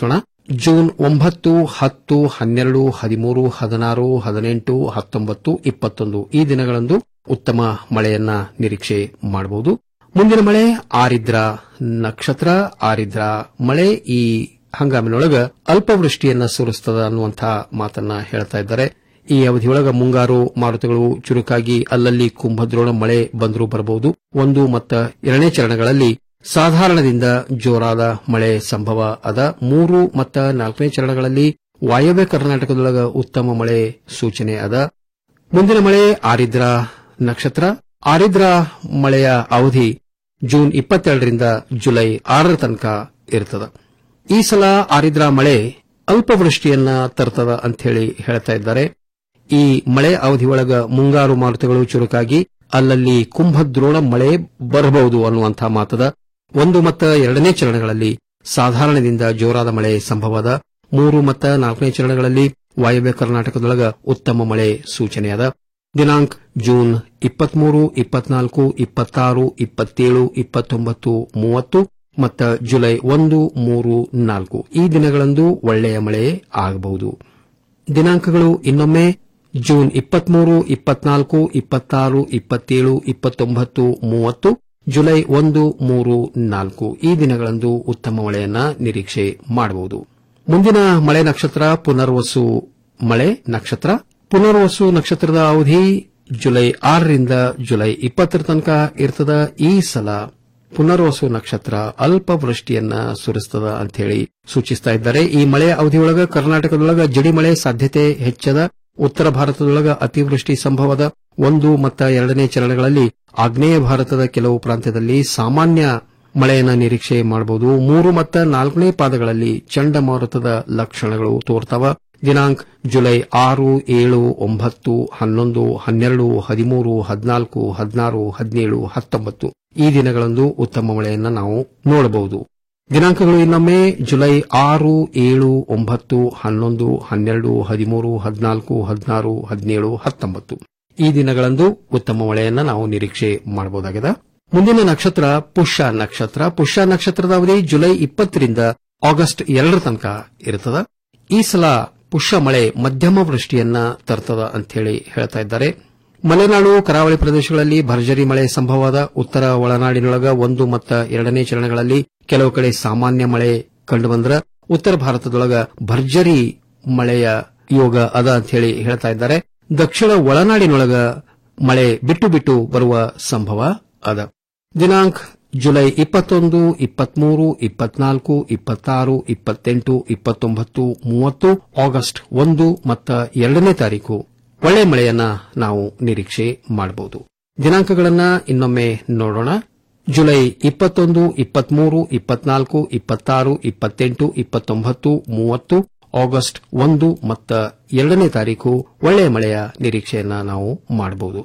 ಜೂನ್ ಒಂಬತ್ತು ಹತ್ತು ಹನ್ನೆರಡು ಹದಿಮೂರು ಹದಿನಾರು ಹದಿನೆಂಟು ಹತ್ತೊಂಬತ್ತು ಇಪ್ಪತ್ತೊಂದು ಈ ದಿನಗಳಂದು ಉತ್ತಮ ಮಳೆಯನ್ನ ನಿರೀಕ್ಷೆ ಮಾಡಬಹುದು ಮುಂದಿನ ಮಳೆ ಆರಿದ್ರ ನಕ್ಷತ್ರ ಆರಿದ್ರ ಮಳೆ ಈ ಹಂಗಾಮಿನೊಳಗ ಅಲ್ಪವೃಷ್ಟಿಯನ್ನ ಸುರಿಸ್ತದ ಅನ್ನುವಂಥ ಮಾತನ್ನ ಹೇಳ್ತಾ ಇದ್ದಾರೆ ಈ ಅವಧಿಯೊಳಗ ಮುಂಗಾರು ಮಾರುತಗಳು ಚುರುಕಾಗಿ ಅಲ್ಲಲ್ಲಿ ಕುಂಭದ್ರೋಣ ಮಳೆ ಬಂದರೂ ಬರಬಹುದು ಒಂದು ಮತ್ತು ಎರಡನೇ ಚರಣಗಳಲ್ಲಿ ಸಾಧಾರಣದಿಂದ ಜೋರಾದ ಮಳೆ ಸಂಭವ ಅದ ಮೂರು ಮತ್ತು ನಾಲ್ಕನೇ ಚರಣಗಳಲ್ಲಿ ವಾಯವ್ಯ ಕರ್ನಾಟಕದೊಳಗ ಉತ್ತಮ ಮಳೆ ಸೂಚನೆ ಅದ ಮುಂದಿನ ಮಳೆ ಆರಿದ್ರ ನಕ್ಷತ್ರ ಆರಿದ್ರ ಮಳೆಯ ಅವಧಿ ಜೂನ್ ಇಪ್ಪತ್ತೆರಡರಿಂದ ಜುಲೈ ಆರರ ತನಕ ಇರ್ತದ ಈ ಸಲ ಆರಿದ್ರ ಮಳೆ ಅಲ್ಪವೃಷ್ಟಿಯನ್ನ ತರ್ತದ ಅಂತ ಹೇಳಿ ಹೇಳ್ತಾ ಇದ್ದಾರೆ ಈ ಮಳೆ ಅವಧಿಯೊಳಗ ಮುಂಗಾರು ಮಾರುತಗಳು ಚುರುಕಾಗಿ ಅಲ್ಲಲ್ಲಿ ಕುಂಭದ್ರೋಣ ಮಳೆ ಬರಬಹುದು ಅನ್ನುವಂಥ ಮಾತದ ಒಂದು ಮತ್ತು ಎರಡನೇ ಚರಣಗಳಲ್ಲಿ ಸಾಧಾರಣದಿಂದ ಜೋರಾದ ಮಳೆ ಸಂಭವದ ಮೂರು ಮತ್ತು ನಾಲ್ಕನೇ ಚರಣಗಳಲ್ಲಿ ವಾಯವ್ಯ ಕರ್ನಾಟಕದೊಳಗ ಉತ್ತಮ ಮಳೆ ಸೂಚನೆಯದ ದಿನಾಂಕ ಜೂನ್ ಇಪ್ಪತ್ಮೂರು ಇಪ್ಪತ್ನಾಲ್ಕು ಇಪ್ಪತ್ತಾರು ಇಪ್ಪತ್ತೇಳು ಇಪ್ಪತ್ತೊಂಬತ್ತು ಮೂವತ್ತು ಮತ್ತು ಜುಲೈ ಒಂದು ಮೂರು ನಾಲ್ಕು ಈ ದಿನಗಳಂದು ಒಳ್ಳೆಯ ಮಳೆ ಆಗಬಹುದು ದಿನಾಂಕಗಳು ಇನ್ನೊಮ್ಮೆ ಜೂನ್ ಇಪ್ಪತ್ಮೂರು ಇಪ್ಪತ್ನಾಲ್ಕು ಇಪ್ಪತ್ತಾರು ಇಪ್ಪತ್ತೇಳು ಇಪ್ಪತ್ತೊಂಬತ್ತು ಮೂವತ್ತು ಜುಲೈ ಒಂದು ಮೂರು ನಾಲ್ಕು ಈ ದಿನಗಳಂದು ಉತ್ತಮ ಮಳೆಯನ್ನ ನಿರೀಕ್ಷೆ ಮಾಡಬಹುದು ಮುಂದಿನ ಮಳೆ ನಕ್ಷತ್ರ ಪುನರ್ವಸು ಮಳೆ ನಕ್ಷತ್ರ ಪುನರ್ವಸು ನಕ್ಷತ್ರದ ಅವಧಿ ಜುಲೈ ಆರರಿಂದ ಜುಲೈ ಇಪ್ಪತ್ತರ ತನಕ ಇರ್ತದ ಈ ಸಲ ಪುನರ್ವಸು ನಕ್ಷತ್ರ ಅಲ್ಪ ವೃಷ್ಟಿಯನ್ನ ಸುರಿಸ್ತದ ಅಂತ ಹೇಳಿ ಸೂಚಿಸ್ತಾ ಇದ್ದಾರೆ ಈ ಮಳೆಯ ಅವಧಿಯೊಳಗ ಕರ್ನಾಟಕದೊಳಗ ಜಡಿ ಮಳೆ ಸಾಧ್ಯತೆ ಹೆಚ್ಚದ ಉತ್ತರ ಭಾರತದೊಳಗ ಅತಿವೃಷ್ಟಿ ಸಂಭವದ ಒಂದು ಮತ್ತು ಎರಡನೇ ಚರಣಗಳಲ್ಲಿ ಆಗ್ನೇಯ ಭಾರತದ ಕೆಲವು ಪ್ರಾಂತ್ಯದಲ್ಲಿ ಸಾಮಾನ್ಯ ಮಳೆಯನ್ನ ನಿರೀಕ್ಷೆ ಮಾಡಬಹುದು ಮೂರು ಮತ್ತು ನಾಲ್ಕನೇ ಪಾದಗಳಲ್ಲಿ ಚಂಡಮಾರುತದ ಲಕ್ಷಣಗಳು ತೋರ್ತಾವ ದಿನಾಂಕ ಜುಲೈ ಆರು ಏಳು ಒಂಬತ್ತು ಹನ್ನೊಂದು ಹನ್ನೆರಡು ಹದಿಮೂರು ಹದಿನಾಲ್ಕು ಹದಿನಾರು ಹದಿನೇಳು ಹತ್ತೊಂಬತ್ತು ಈ ದಿನಗಳಂದು ಉತ್ತಮ ಮಳೆಯನ್ನ ನಾವು ನೋಡಬಹುದು ದಿನಾಂಕಗಳು ಇನ್ನೊಮ್ಮೆ ಜುಲೈ ಆರು ಏಳು ಒಂಬತ್ತು ಹನ್ನೊಂದು ಹನ್ನೆರಡು ಹದಿಮೂರು ಹದಿನಾಲ್ಕು ಹದಿನಾರು ಹದಿನೇಳು ಹತ್ತೊಂಬತ್ತು ಈ ದಿನಗಳಂದು ಉತ್ತಮ ಮಳೆಯನ್ನ ನಾವು ನಿರೀಕ್ಷೆ ಮಾಡಬಹುದಾಗಿದೆ ಮುಂದಿನ ನಕ್ಷತ್ರ ಪುಷ್ಯ ನಕ್ಷತ್ರ ಪುಷ್ಯ ನಕ್ಷತ್ರದ ಅವಧಿ ಜುಲೈ ಇಪ್ಪತ್ತರಿಂದ ಆಗಸ್ಟ್ ಎರಡರ ತನಕ ಇರುತ್ತದೆ ಈ ಸಲ ಪುಷ್ಯ ಮಳೆ ಮಧ್ಯಮ ವೃಷ್ಟಿಯನ್ನ ತರ್ತದ ಅಂತ ಹೇಳಿ ಹೇಳ್ತಾ ಇದ್ದಾರೆ ಮಲೆನಾಡು ಕರಾವಳಿ ಪ್ರದೇಶಗಳಲ್ಲಿ ಭರ್ಜರಿ ಮಳೆ ಸಂಭವದ ಉತ್ತರ ಒಳನಾಡಿನೊಳಗ ಒಂದು ಮತ್ತು ಎರಡನೇ ಚರಣಗಳಲ್ಲಿ ಕೆಲವು ಕಡೆ ಸಾಮಾನ್ಯ ಮಳೆ ಕಂಡುಬಂದ್ರ ಉತ್ತರ ಭಾರತದೊಳಗ ಭರ್ಜರಿ ಮಳೆಯ ಯೋಗ ಅದ ಅಂತ ಹೇಳಿ ಹೇಳ್ತಾ ಇದ್ದಾರೆ ದಕ್ಷಿಣ ಒಳನಾಡಿನೊಳಗ ಮಳೆ ಬಿಟ್ಟು ಬಿಟ್ಟು ಬರುವ ಸಂಭವ ಅದ ದಿನಾಂಕ ಜುಲೈ ಇಪ್ಪತ್ತೊಂದು ಇಪ್ಪತ್ಮೂರು ಇಪ್ಪತ್ನಾಲ್ಕು ಇಪ್ಪತ್ತಾರು ಇಪ್ಪತ್ತೆಂಟು ಇಪ್ಪತ್ತೊಂಬತ್ತು ಮೂವತ್ತು ಆಗಸ್ಟ್ ಒಂದು ಮತ್ತು ಎರಡನೇ ತಾರೀಕು ಒಳ್ಳೆ ಮಳೆಯನ್ನ ನಾವು ನಿರೀಕ್ಷೆ ಮಾಡಬಹುದು ದಿನಾಂಕಗಳನ್ನ ಇನ್ನೊಮ್ಮೆ ನೋಡೋಣ ಜುಲೈ ಇಪ್ಪತ್ತೊಂದು ಇಪ್ಪತ್ಮೂರು ಇಪ್ಪತ್ನಾಲ್ಕು ಇಪ್ಪತ್ತಾರು ಇಪ್ಪತ್ತೆಂಟು ಇಪ್ಪತ್ತೊಂಬತ್ತು ಮೂವತ್ತು ಆಗಸ್ಟ್ ಒಂದು ಮತ್ತು ಎರಡನೇ ತಾರೀಕು ಒಳ್ಳೆಯ ಮಳೆಯ ನಿರೀಕ್ಷೆಯನ್ನ ನಾವು ಮಾಡಬಹುದು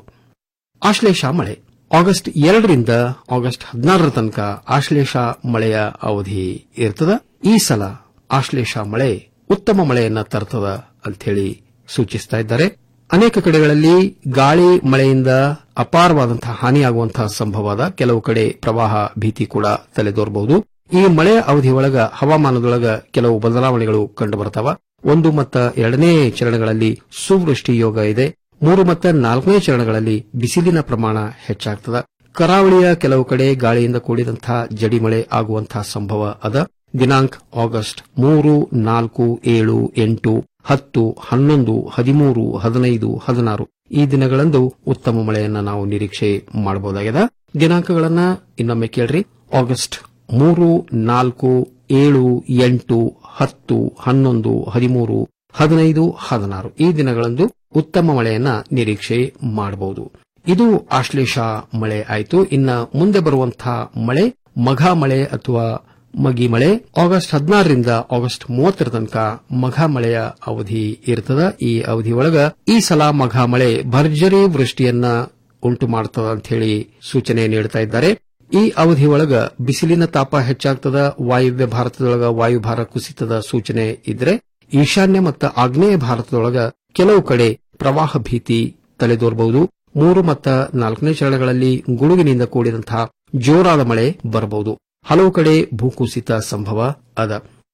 ಆಶ್ಲೇಷ ಮಳೆ ಆಗಸ್ಟ್ ಎರಡರಿಂದ ಆಗಸ್ಟ್ ಹದಿನಾರರ ತನಕ ಆಶ್ಲೇಷ ಮಳೆಯ ಅವಧಿ ಇರ್ತದ ಈ ಸಲ ಆಶ್ಲೇಷ ಮಳೆ ಉತ್ತಮ ಮಳೆಯನ್ನ ತರ್ತದ ಅಂಥೇಳಿ ಸೂಚಿಸ್ತಾ ಇದ್ದಾರೆ ಅನೇಕ ಕಡೆಗಳಲ್ಲಿ ಗಾಳಿ ಮಳೆಯಿಂದ ಅಪಾರವಾದಂತಹ ಹಾನಿಯಾಗುವಂತಹ ಸಂಭವದ ಕೆಲವು ಕಡೆ ಪ್ರವಾಹ ಭೀತಿ ಕೂಡ ತಲೆದೋರಬಹುದು ಈ ಮಳೆಯ ಅವಧಿಯೊಳಗ ಹವಾಮಾನದೊಳಗ ಕೆಲವು ಬದಲಾವಣೆಗಳು ಕಂಡುಬರ್ತಾವ ಒಂದು ಮತ್ತು ಎರಡನೇ ಚರಣಗಳಲ್ಲಿ ಸುವೃಷ್ಟಿ ಯೋಗ ಇದೆ ಮೂರು ಮತ್ತು ನಾಲ್ಕನೇ ಚರಣಗಳಲ್ಲಿ ಬಿಸಿಲಿನ ಪ್ರಮಾಣ ಹೆಚ್ಚಾಗ್ತದ ಕರಾವಳಿಯ ಕೆಲವು ಕಡೆ ಗಾಳಿಯಿಂದ ಕೂಡಿದಂತಹ ಜಡಿ ಮಳೆ ಆಗುವಂತಹ ಸಂಭವ ಅದ ದಿನಾಂಕ ಆಗಸ್ಟ್ ಮೂರು ನಾಲ್ಕು ಏಳು ಎಂಟು ಹತ್ತು ಹನ್ನೊಂದು ಹದಿಮೂರು ಹದಿನೈದು ಹದಿನಾರು ಈ ದಿನಗಳಂದು ಉತ್ತಮ ಮಳೆಯನ್ನ ನಾವು ನಿರೀಕ್ಷೆ ಮಾಡಬಹುದಾಗಿದೆ ದಿನಾಂಕಗಳನ್ನ ಇನ್ನೊಮ್ಮೆ ಕೇಳ್ರಿ ಆಗಸ್ಟ್ ಮೂರು ನಾಲ್ಕು ಏಳು ಎಂಟು ಹತ್ತು ಹನ್ನೊಂದು ಹದಿಮೂರು ಹದಿನೈದು ಹದಿನಾರು ಈ ದಿನಗಳಂದು ಉತ್ತಮ ಮಳೆಯನ್ನ ನಿರೀಕ್ಷೆ ಮಾಡಬಹುದು ಇದು ಆಶ್ಲೇಷ ಮಳೆ ಆಯಿತು ಇನ್ನ ಮುಂದೆ ಬರುವಂತಹ ಮಳೆ ಮಘ ಮಳೆ ಅಥವಾ ಮಗಿ ಮಳೆ ಆಗಸ್ಟ್ ಹದಿನಾರರಿಂದ ಆಗಸ್ಟ್ ಮೂವತ್ತರ ತನಕ ಮಘ ಮಳೆಯ ಅವಧಿ ಇರ್ತದ ಈ ಅವಧಿ ಒಳಗ ಈ ಸಲ ಮಘ ಮಳೆ ಭರ್ಜರಿ ವೃಷ್ಟಿಯನ್ನ ಉಂಟು ಮಾಡ್ತದ ಅಂತ ಹೇಳಿ ಸೂಚನೆ ನೀಡುತ್ತಾ ಇದ್ದಾರೆ ಈ ಅವಧಿ ಒಳಗ ಬಿಸಿಲಿನ ತಾಪ ಹೆಚ್ಚಾಗ್ತದ ವಾಯುವ್ಯ ಭಾರತದೊಳಗ ವಾಯುಭಾರ ಕುಸಿತದ ಸೂಚನೆ ಇದ್ರೆ ಈಶಾನ್ಯ ಮತ್ತು ಆಗ್ನೇಯ ಭಾರತದೊಳಗ ಕೆಲವು ಕಡೆ ಪ್ರವಾಹ ಭೀತಿ ತಲೆದೋರಬಹುದು ಮೂರು ಮತ್ತು ನಾಲ್ಕನೇ ಚರಣಗಳಲ್ಲಿ ಗುಡುಗಿನಿಂದ ಕೂಡಿದಂತಹ ಜೋರಾದ ಮಳೆ ಬರಬಹುದು ಹಲವು ಕಡೆ ಭೂಕುಸಿತ ಸಂಭವ ಅದ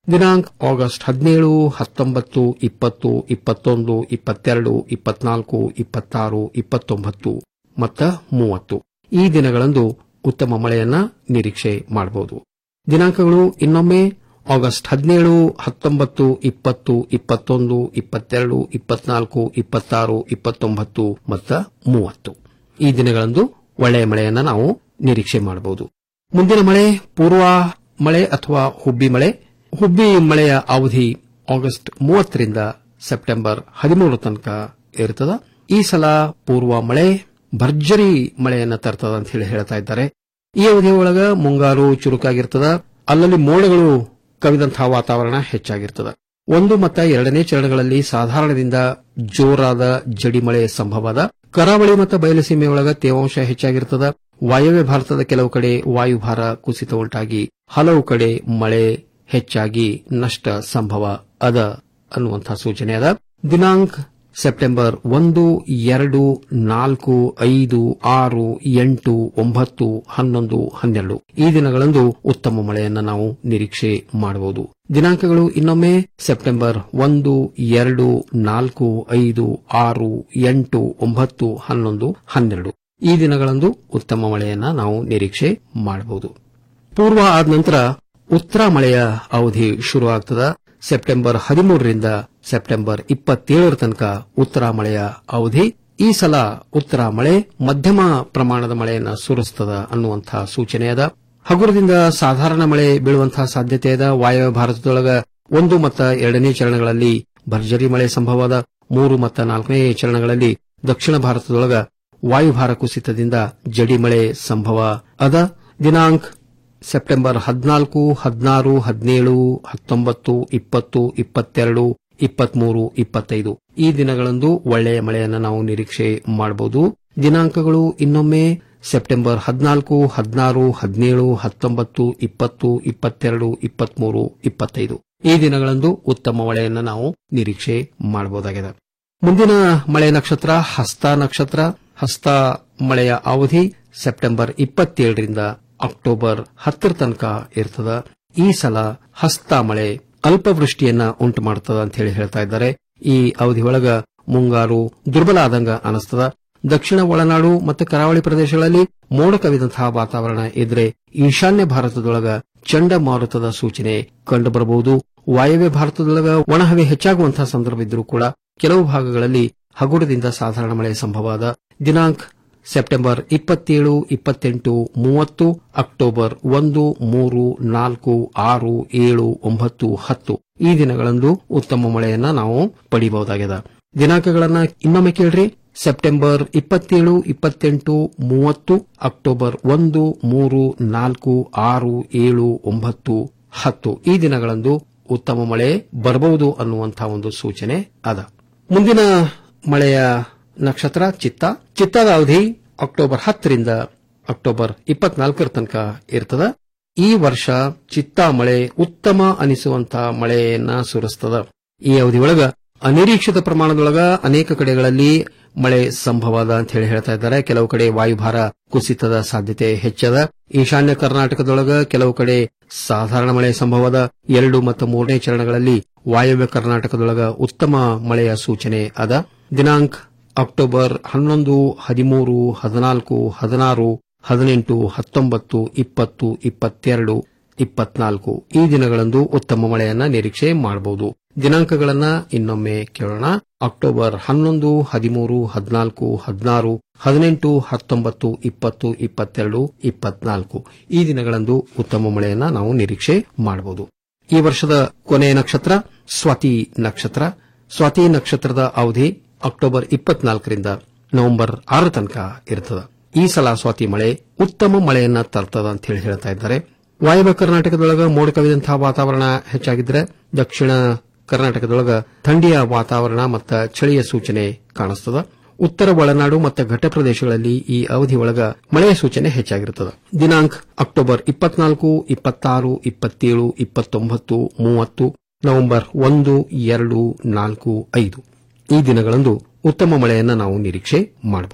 ದಿನಾಂಕ ಆಗಸ್ಟ್ ಹದಿನೇಳು ಹತ್ತೊಂಬತ್ತು ಇಪ್ಪತ್ತು ಇಪ್ಪತ್ತೊಂದು ಇಪ್ಪತ್ತೆರಡು ಇಪ್ಪತ್ನಾಲ್ಕು ಇಪ್ಪತ್ತಾರು ಇಪ್ಪತ್ತೊಂಬತ್ತು ಮತ್ತು ಮೂವತ್ತು ಈ ದಿನಗಳಂದು ಉತ್ತಮ ಮಳೆಯನ್ನ ನಿರೀಕ್ಷೆ ಮಾಡಬಹುದು ದಿನಾಂಕಗಳು ಇನ್ನೊಮ್ಮೆ ಆಗಸ್ಟ್ ಹದಿನೇಳು ಹತ್ತೊಂಬತ್ತು ಇಪ್ಪತ್ತು ಇಪ್ಪತ್ತೊಂದು ಇಪ್ಪತ್ತೆರಡು ಇಪ್ಪತ್ನಾಲ್ಕು ಇಪ್ಪತ್ತಾರು ಇಪ್ಪತ್ತೊಂಬತ್ತು ಮತ್ತು ಮೂವತ್ತು ಈ ದಿನಗಳಂದು ಒಳ್ಳೆಯ ಮಳೆಯನ್ನ ನಾವು ನಿರೀಕ್ಷೆ ಮಾಡಬಹುದು ಮುಂದಿನ ಮಳೆ ಪೂರ್ವ ಮಳೆ ಅಥವಾ ಹುಬ್ಬಿ ಮಳೆ ಹುಬ್ಬಿ ಮಳೆಯ ಅವಧಿ ಆಗಸ್ಟ್ ಮೂವತ್ತರಿಂದ ಸೆಪ್ಟೆಂಬರ್ ಹದಿಮೂರು ತನಕ ಇರ್ತದ ಈ ಸಲ ಪೂರ್ವ ಮಳೆ ಭರ್ಜರಿ ಮಳೆಯನ್ನ ತರ್ತದ ಅಂತ ಹೇಳಿ ಹೇಳ್ತಾ ಇದ್ದಾರೆ ಈ ಅವಧಿಯ ಒಳಗ ಮುಂಗಾರು ಚುರುಕಾಗಿರ್ತದ ಅಲ್ಲಲ್ಲಿ ಮೋಡಗಳು ಕವಿದಂತಹ ವಾತಾವರಣ ಹೆಚ್ಚಾಗಿರ್ತದ ಒಂದು ಮತ್ತು ಎರಡನೇ ಚರಣಗಳಲ್ಲಿ ಸಾಧಾರಣದಿಂದ ಜೋರಾದ ಜಡಿ ಮಳೆ ಸಂಭವದ ಕರಾವಳಿ ಮತ್ತು ಬಯಲುಸೀಮೆಯೊಳಗ ತೇವಾಂಶ ಹೆಚ್ಚಾಗಿರ್ತದ ವಾಯವ್ಯ ಭಾರತದ ಕೆಲವು ಕಡೆ ವಾಯುಭಾರ ಕುಸಿತ ಉಂಟಾಗಿ ಹಲವು ಕಡೆ ಮಳೆ ಹೆಚ್ಚಾಗಿ ನಷ್ಟ ಸಂಭವ ಅದ ಅನ್ನುವಂತಹ ಸೂಚನೆ ಅದ ದಿನಾಂಕ ಸೆಪ್ಟೆಂಬರ್ ಒಂದು ಎರಡು ನಾಲ್ಕು ಐದು ಆರು ಎಂಟು ಒಂಬತ್ತು ಹನ್ನೊಂದು ಹನ್ನೆರಡು ಈ ದಿನಗಳಂದು ಉತ್ತಮ ಮಳೆಯನ್ನು ನಾವು ನಿರೀಕ್ಷೆ ಮಾಡಬಹುದು ದಿನಾಂಕಗಳು ಇನ್ನೊಮ್ಮೆ ಸೆಪ್ಟೆಂಬರ್ ಒಂದು ಎರಡು ನಾಲ್ಕು ಐದು ಆರು ಎಂಟು ಒಂಬತ್ತು ಹನ್ನೊಂದು ಹನ್ನೆರಡು ಈ ದಿನಗಳಂದು ಉತ್ತಮ ಮಳೆಯನ್ನ ನಾವು ನಿರೀಕ್ಷೆ ಮಾಡಬಹುದು ಪೂರ್ವ ಆದ ನಂತರ ಉತ್ತರ ಮಳೆಯ ಅವಧಿ ಶುರುವಾಗ್ತದ ಸೆಪ್ಟೆಂಬರ್ ಹದಿಮೂರರಿಂದ ಸೆಪ್ಟೆಂಬರ್ ಇಪ್ಪತ್ತೇಳರ ತನಕ ಉತ್ತರ ಮಳೆಯ ಅವಧಿ ಈ ಸಲ ಉತ್ತರ ಮಳೆ ಮಧ್ಯಮ ಪ್ರಮಾಣದ ಮಳೆಯನ್ನು ಸುರಿಸ್ತದ ಅನ್ನುವಂತಹ ಸೂಚನೆ ಅದ ಹಗುರದಿಂದ ಸಾಧಾರಣ ಮಳೆ ಬೀಳುವಂತಹ ಸಾಧ್ಯತೆ ಅದ ವಾಯವ್ಯ ಭಾರತದೊಳಗ ಒಂದು ಮತ್ತು ಎರಡನೇ ಚರಣಗಳಲ್ಲಿ ಭರ್ಜರಿ ಮಳೆ ಸಂಭವದ ಮೂರು ಮತ್ತು ನಾಲ್ಕನೇ ಚರಣಗಳಲ್ಲಿ ದಕ್ಷಿಣ ಭಾರತದೊಳಗ ವಾಯುಭಾರ ಕುಸಿತದಿಂದ ಜಡಿ ಮಳೆ ಸಂಭವ ಅದ ದಿನಾಂಕ ಸೆಪ್ಟೆಂಬರ್ ಹದಿನಾಲ್ಕು ಹದಿನಾರು ಹದಿನೇಳು ಹತ್ತೊಂಬತ್ತು ಇಪ್ಪತ್ತು ಇಪ್ಪತ್ತೆರಡು ಇಪ್ಪತ್ಮೂರು ಇಪ್ಪತ್ತೈದು ಈ ದಿನಗಳಂದು ಒಳ್ಳೆಯ ಮಳೆಯನ್ನು ನಾವು ನಿರೀಕ್ಷೆ ಮಾಡಬಹುದು ದಿನಾಂಕಗಳು ಇನ್ನೊಮ್ಮೆ ಸೆಪ್ಟೆಂಬರ್ ಹದಿನಾಲ್ಕು ಹದಿನಾರು ಹದಿನೇಳು ಹತ್ತೊಂಬತ್ತು ಇಪ್ಪತ್ತು ಇಪ್ಪತ್ತೆರಡು ಇಪ್ಪತ್ಮೂರು ಇಪ್ಪತ್ತೈದು ಈ ದಿನಗಳಂದು ಉತ್ತಮ ಮಳೆಯನ್ನು ನಾವು ನಿರೀಕ್ಷೆ ಮಾಡಬಹುದಾಗಿದೆ ಮುಂದಿನ ಮಳೆ ನಕ್ಷತ್ರ ಹಸ್ತ ನಕ್ಷತ್ರ ಹಸ್ತ ಮಳೆಯ ಅವಧಿ ಸೆಪ್ಟೆಂಬರ್ ಇಪ್ಪತ್ತೇಳರಿಂದ ಅಕ್ಟೋಬರ್ ಹತ್ತರ ತನಕ ಇರ್ತದ ಈ ಸಲ ಹಸ್ತ ಮಳೆ ಅಲ್ಪವೃಷ್ಟಿಯನ್ನ ಉಂಟು ಮಾಡುತ್ತದ ಅಂತ ಹೇಳಿ ಹೇಳ್ತಾ ಇದ್ದಾರೆ ಈ ಅವಧಿ ಒಳಗ ಮುಂಗಾರು ದುರ್ಬಲ ಆದಂಗ ಅನಿಸ್ತದ ದಕ್ಷಿಣ ಒಳನಾಡು ಮತ್ತು ಕರಾವಳಿ ಪ್ರದೇಶಗಳಲ್ಲಿ ಮೋಡ ಕವಿದಂತಹ ವಾತಾವರಣ ಇದ್ರೆ ಈಶಾನ್ಯ ಭಾರತದೊಳಗ ಚಂಡಮಾರುತದ ಸೂಚನೆ ಕಂಡುಬರಬಹುದು ವಾಯವ್ಯ ಭಾರತದೊಳಗ ಒಣಹವೆ ಹೆಚ್ಚಾಗುವಂತಹ ಸಂದರ್ಭ ಇದ್ರೂ ಕೂಡ ಕೆಲವು ಭಾಗಗಳಲ್ಲಿ ಹಗುರದಿಂದ ಸಾಧಾರಣ ಮಳೆ ಸಂಭವವಾದ ದಿನಾಂಕ ಸೆಪ್ಟೆಂಬರ್ ಇಪ್ಪತ್ತೇಳು ಇಪ್ಪತ್ತೆಂಟು ಮೂವತ್ತು ಅಕ್ಟೋಬರ್ ಒಂದು ಮೂರು ನಾಲ್ಕು ಆರು ಏಳು ಒಂಬತ್ತು ಹತ್ತು ಈ ದಿನಗಳಂದು ಉತ್ತಮ ಮಳೆಯನ್ನ ನಾವು ಪಡೆಯಬಹುದಾಗಿದೆ ದಿನಾಂಕಗಳನ್ನ ಇನ್ನೊಮ್ಮೆ ಕೇಳ್ರಿ ಸೆಪ್ಟೆಂಬರ್ ಇಪ್ಪತ್ತೇಳು ಇಪ್ಪತ್ತೆಂಟು ಮೂವತ್ತು ಅಕ್ಟೋಬರ್ ಒಂದು ಮೂರು ನಾಲ್ಕು ಆರು ಏಳು ಒಂಬತ್ತು ಹತ್ತು ಈ ದಿನಗಳಂದು ಉತ್ತಮ ಮಳೆ ಬರಬಹುದು ಅನ್ನುವಂತಹ ಒಂದು ಸೂಚನೆ ಅದ ಮುಂದಿನ ಮಳೆಯ ನಕ್ಷತ್ರ ಚಿತ್ತ ಚಿತ್ತದ ಅವಧಿ ಅಕ್ಟೋಬರ್ ಹತ್ತರಿಂದ ಅಕ್ಟೋಬರ್ ಇಪ್ಪತ್ನಾಲ್ಕರ ತನಕ ಇರ್ತದ ಈ ವರ್ಷ ಚಿತ್ತ ಮಳೆ ಉತ್ತಮ ಅನಿಸುವಂತ ಮಳೆಯನ್ನ ಸುರಿಸ್ತದ ಈ ಅವಧಿಯೊಳಗ ಅನಿರೀಕ್ಷಿತ ಪ್ರಮಾಣದೊಳಗ ಅನೇಕ ಕಡೆಗಳಲ್ಲಿ ಮಳೆ ಸಂಭವದ ಅಂತ ಹೇಳಿ ಹೇಳ್ತಾ ಇದ್ದಾರೆ ಕೆಲವು ಕಡೆ ವಾಯುಭಾರ ಕುಸಿತದ ಸಾಧ್ಯತೆ ಹೆಚ್ಚದ ಈಶಾನ್ಯ ಕರ್ನಾಟಕದೊಳಗ ಕೆಲವು ಕಡೆ ಸಾಧಾರಣ ಮಳೆ ಸಂಭವದ ಎರಡು ಮತ್ತು ಮೂರನೇ ಚರಣಗಳಲ್ಲಿ ವಾಯವ್ಯ ಕರ್ನಾಟಕದೊಳಗ ಉತ್ತಮ ಮಳೆಯ ಸೂಚನೆ ಅದ ದಿನಾಂಕ ಅಕ್ಟೋಬರ್ ಹನ್ನೊಂದು ಹದಿಮೂರು ಹದಿನಾಲ್ಕು ಹದಿನಾರು ಹದಿನೆಂಟು ಹತ್ತೊಂಬತ್ತು ಇಪ್ಪತ್ತು ಇಪ್ಪತ್ತೆರಡು ಇಪ್ಪತ್ನಾಲ್ಕು ಈ ದಿನಗಳಂದು ಉತ್ತಮ ಮಳೆಯನ್ನ ನಿರೀಕ್ಷೆ ಮಾಡಬಹುದು ದಿನಾಂಕಗಳನ್ನ ಇನ್ನೊಮ್ಮೆ ಕೇಳೋಣ ಅಕ್ಟೋಬರ್ ಹನ್ನೊಂದು ಹದಿಮೂರು ಹದಿನಾಲ್ಕು ಹದಿನಾರು ಹದಿನೆಂಟು ಹತ್ತೊಂಬತ್ತು ಇಪ್ಪತ್ತು ಇಪ್ಪತ್ತೆರಡು ಇಪ್ಪತ್ನಾಲ್ಕು ಈ ದಿನಗಳಂದು ಉತ್ತಮ ಮಳೆಯನ್ನ ನಾವು ನಿರೀಕ್ಷೆ ಮಾಡಬಹುದು ಈ ವರ್ಷದ ಕೊನೆಯ ನಕ್ಷತ್ರ ಸ್ವಾತಿ ನಕ್ಷತ್ರ ಸ್ವಾತಿ ನಕ್ಷತ್ರದ ಅವಧಿ ಅಕ್ಟೋಬರ್ ಇಪ್ಪತ್ನಾಲ್ಕರಿಂದ ನವೆಂಬರ್ ಆರ ತನಕ ಇರ್ತದ ಈ ಸಲ ಸ್ವಾತಿ ಮಳೆ ಉತ್ತಮ ಮಳೆಯನ್ನ ತರ್ತದ ಅಂತ ಹೇಳಿ ಹೇಳ್ತಾ ಇದ್ದಾರೆ ವಾಯವ್ಯ ಕರ್ನಾಟಕದೊಳಗ ಮೋಡ ಕವಿದಂತಹ ವಾತಾವರಣ ಹೆಚ್ಚಾಗಿದ್ರೆ ದಕ್ಷಿಣ ಕರ್ನಾಟಕದೊಳಗ ಥಂಡಿಯ ವಾತಾವರಣ ಮತ್ತು ಚಳಿಯ ಸೂಚನೆ ಕಾಣಿಸ್ತದ ಉತ್ತರ ಒಳನಾಡು ಮತ್ತು ಘಟ್ಟ ಪ್ರದೇಶಗಳಲ್ಲಿ ಈ ಅವಧಿ ಒಳಗ ಮಳೆಯ ಸೂಚನೆ ಹೆಚ್ಚಾಗಿರುತ್ತದೆ ದಿನಾಂಕ ಅಕ್ಟೋಬರ್ ಇಪ್ಪತ್ನಾಲ್ಕು ಇಪ್ಪತ್ತಾರು ಇಪ್ಪತ್ತೇಳು ಇಪ್ಪತ್ತೊಂಬತ್ತು ಮೂವತ್ತು ನವೆಂಬರ್ ಒಂದು ಎರಡು ನಾಲ್ಕು ಐದು ಈ ದಿನಗಳಂದು ಉತ್ತಮ ಮಳೆಯನ್ನ ನಾವು ನಿರೀಕ್ಷೆ ಮಾಡಬಹುದು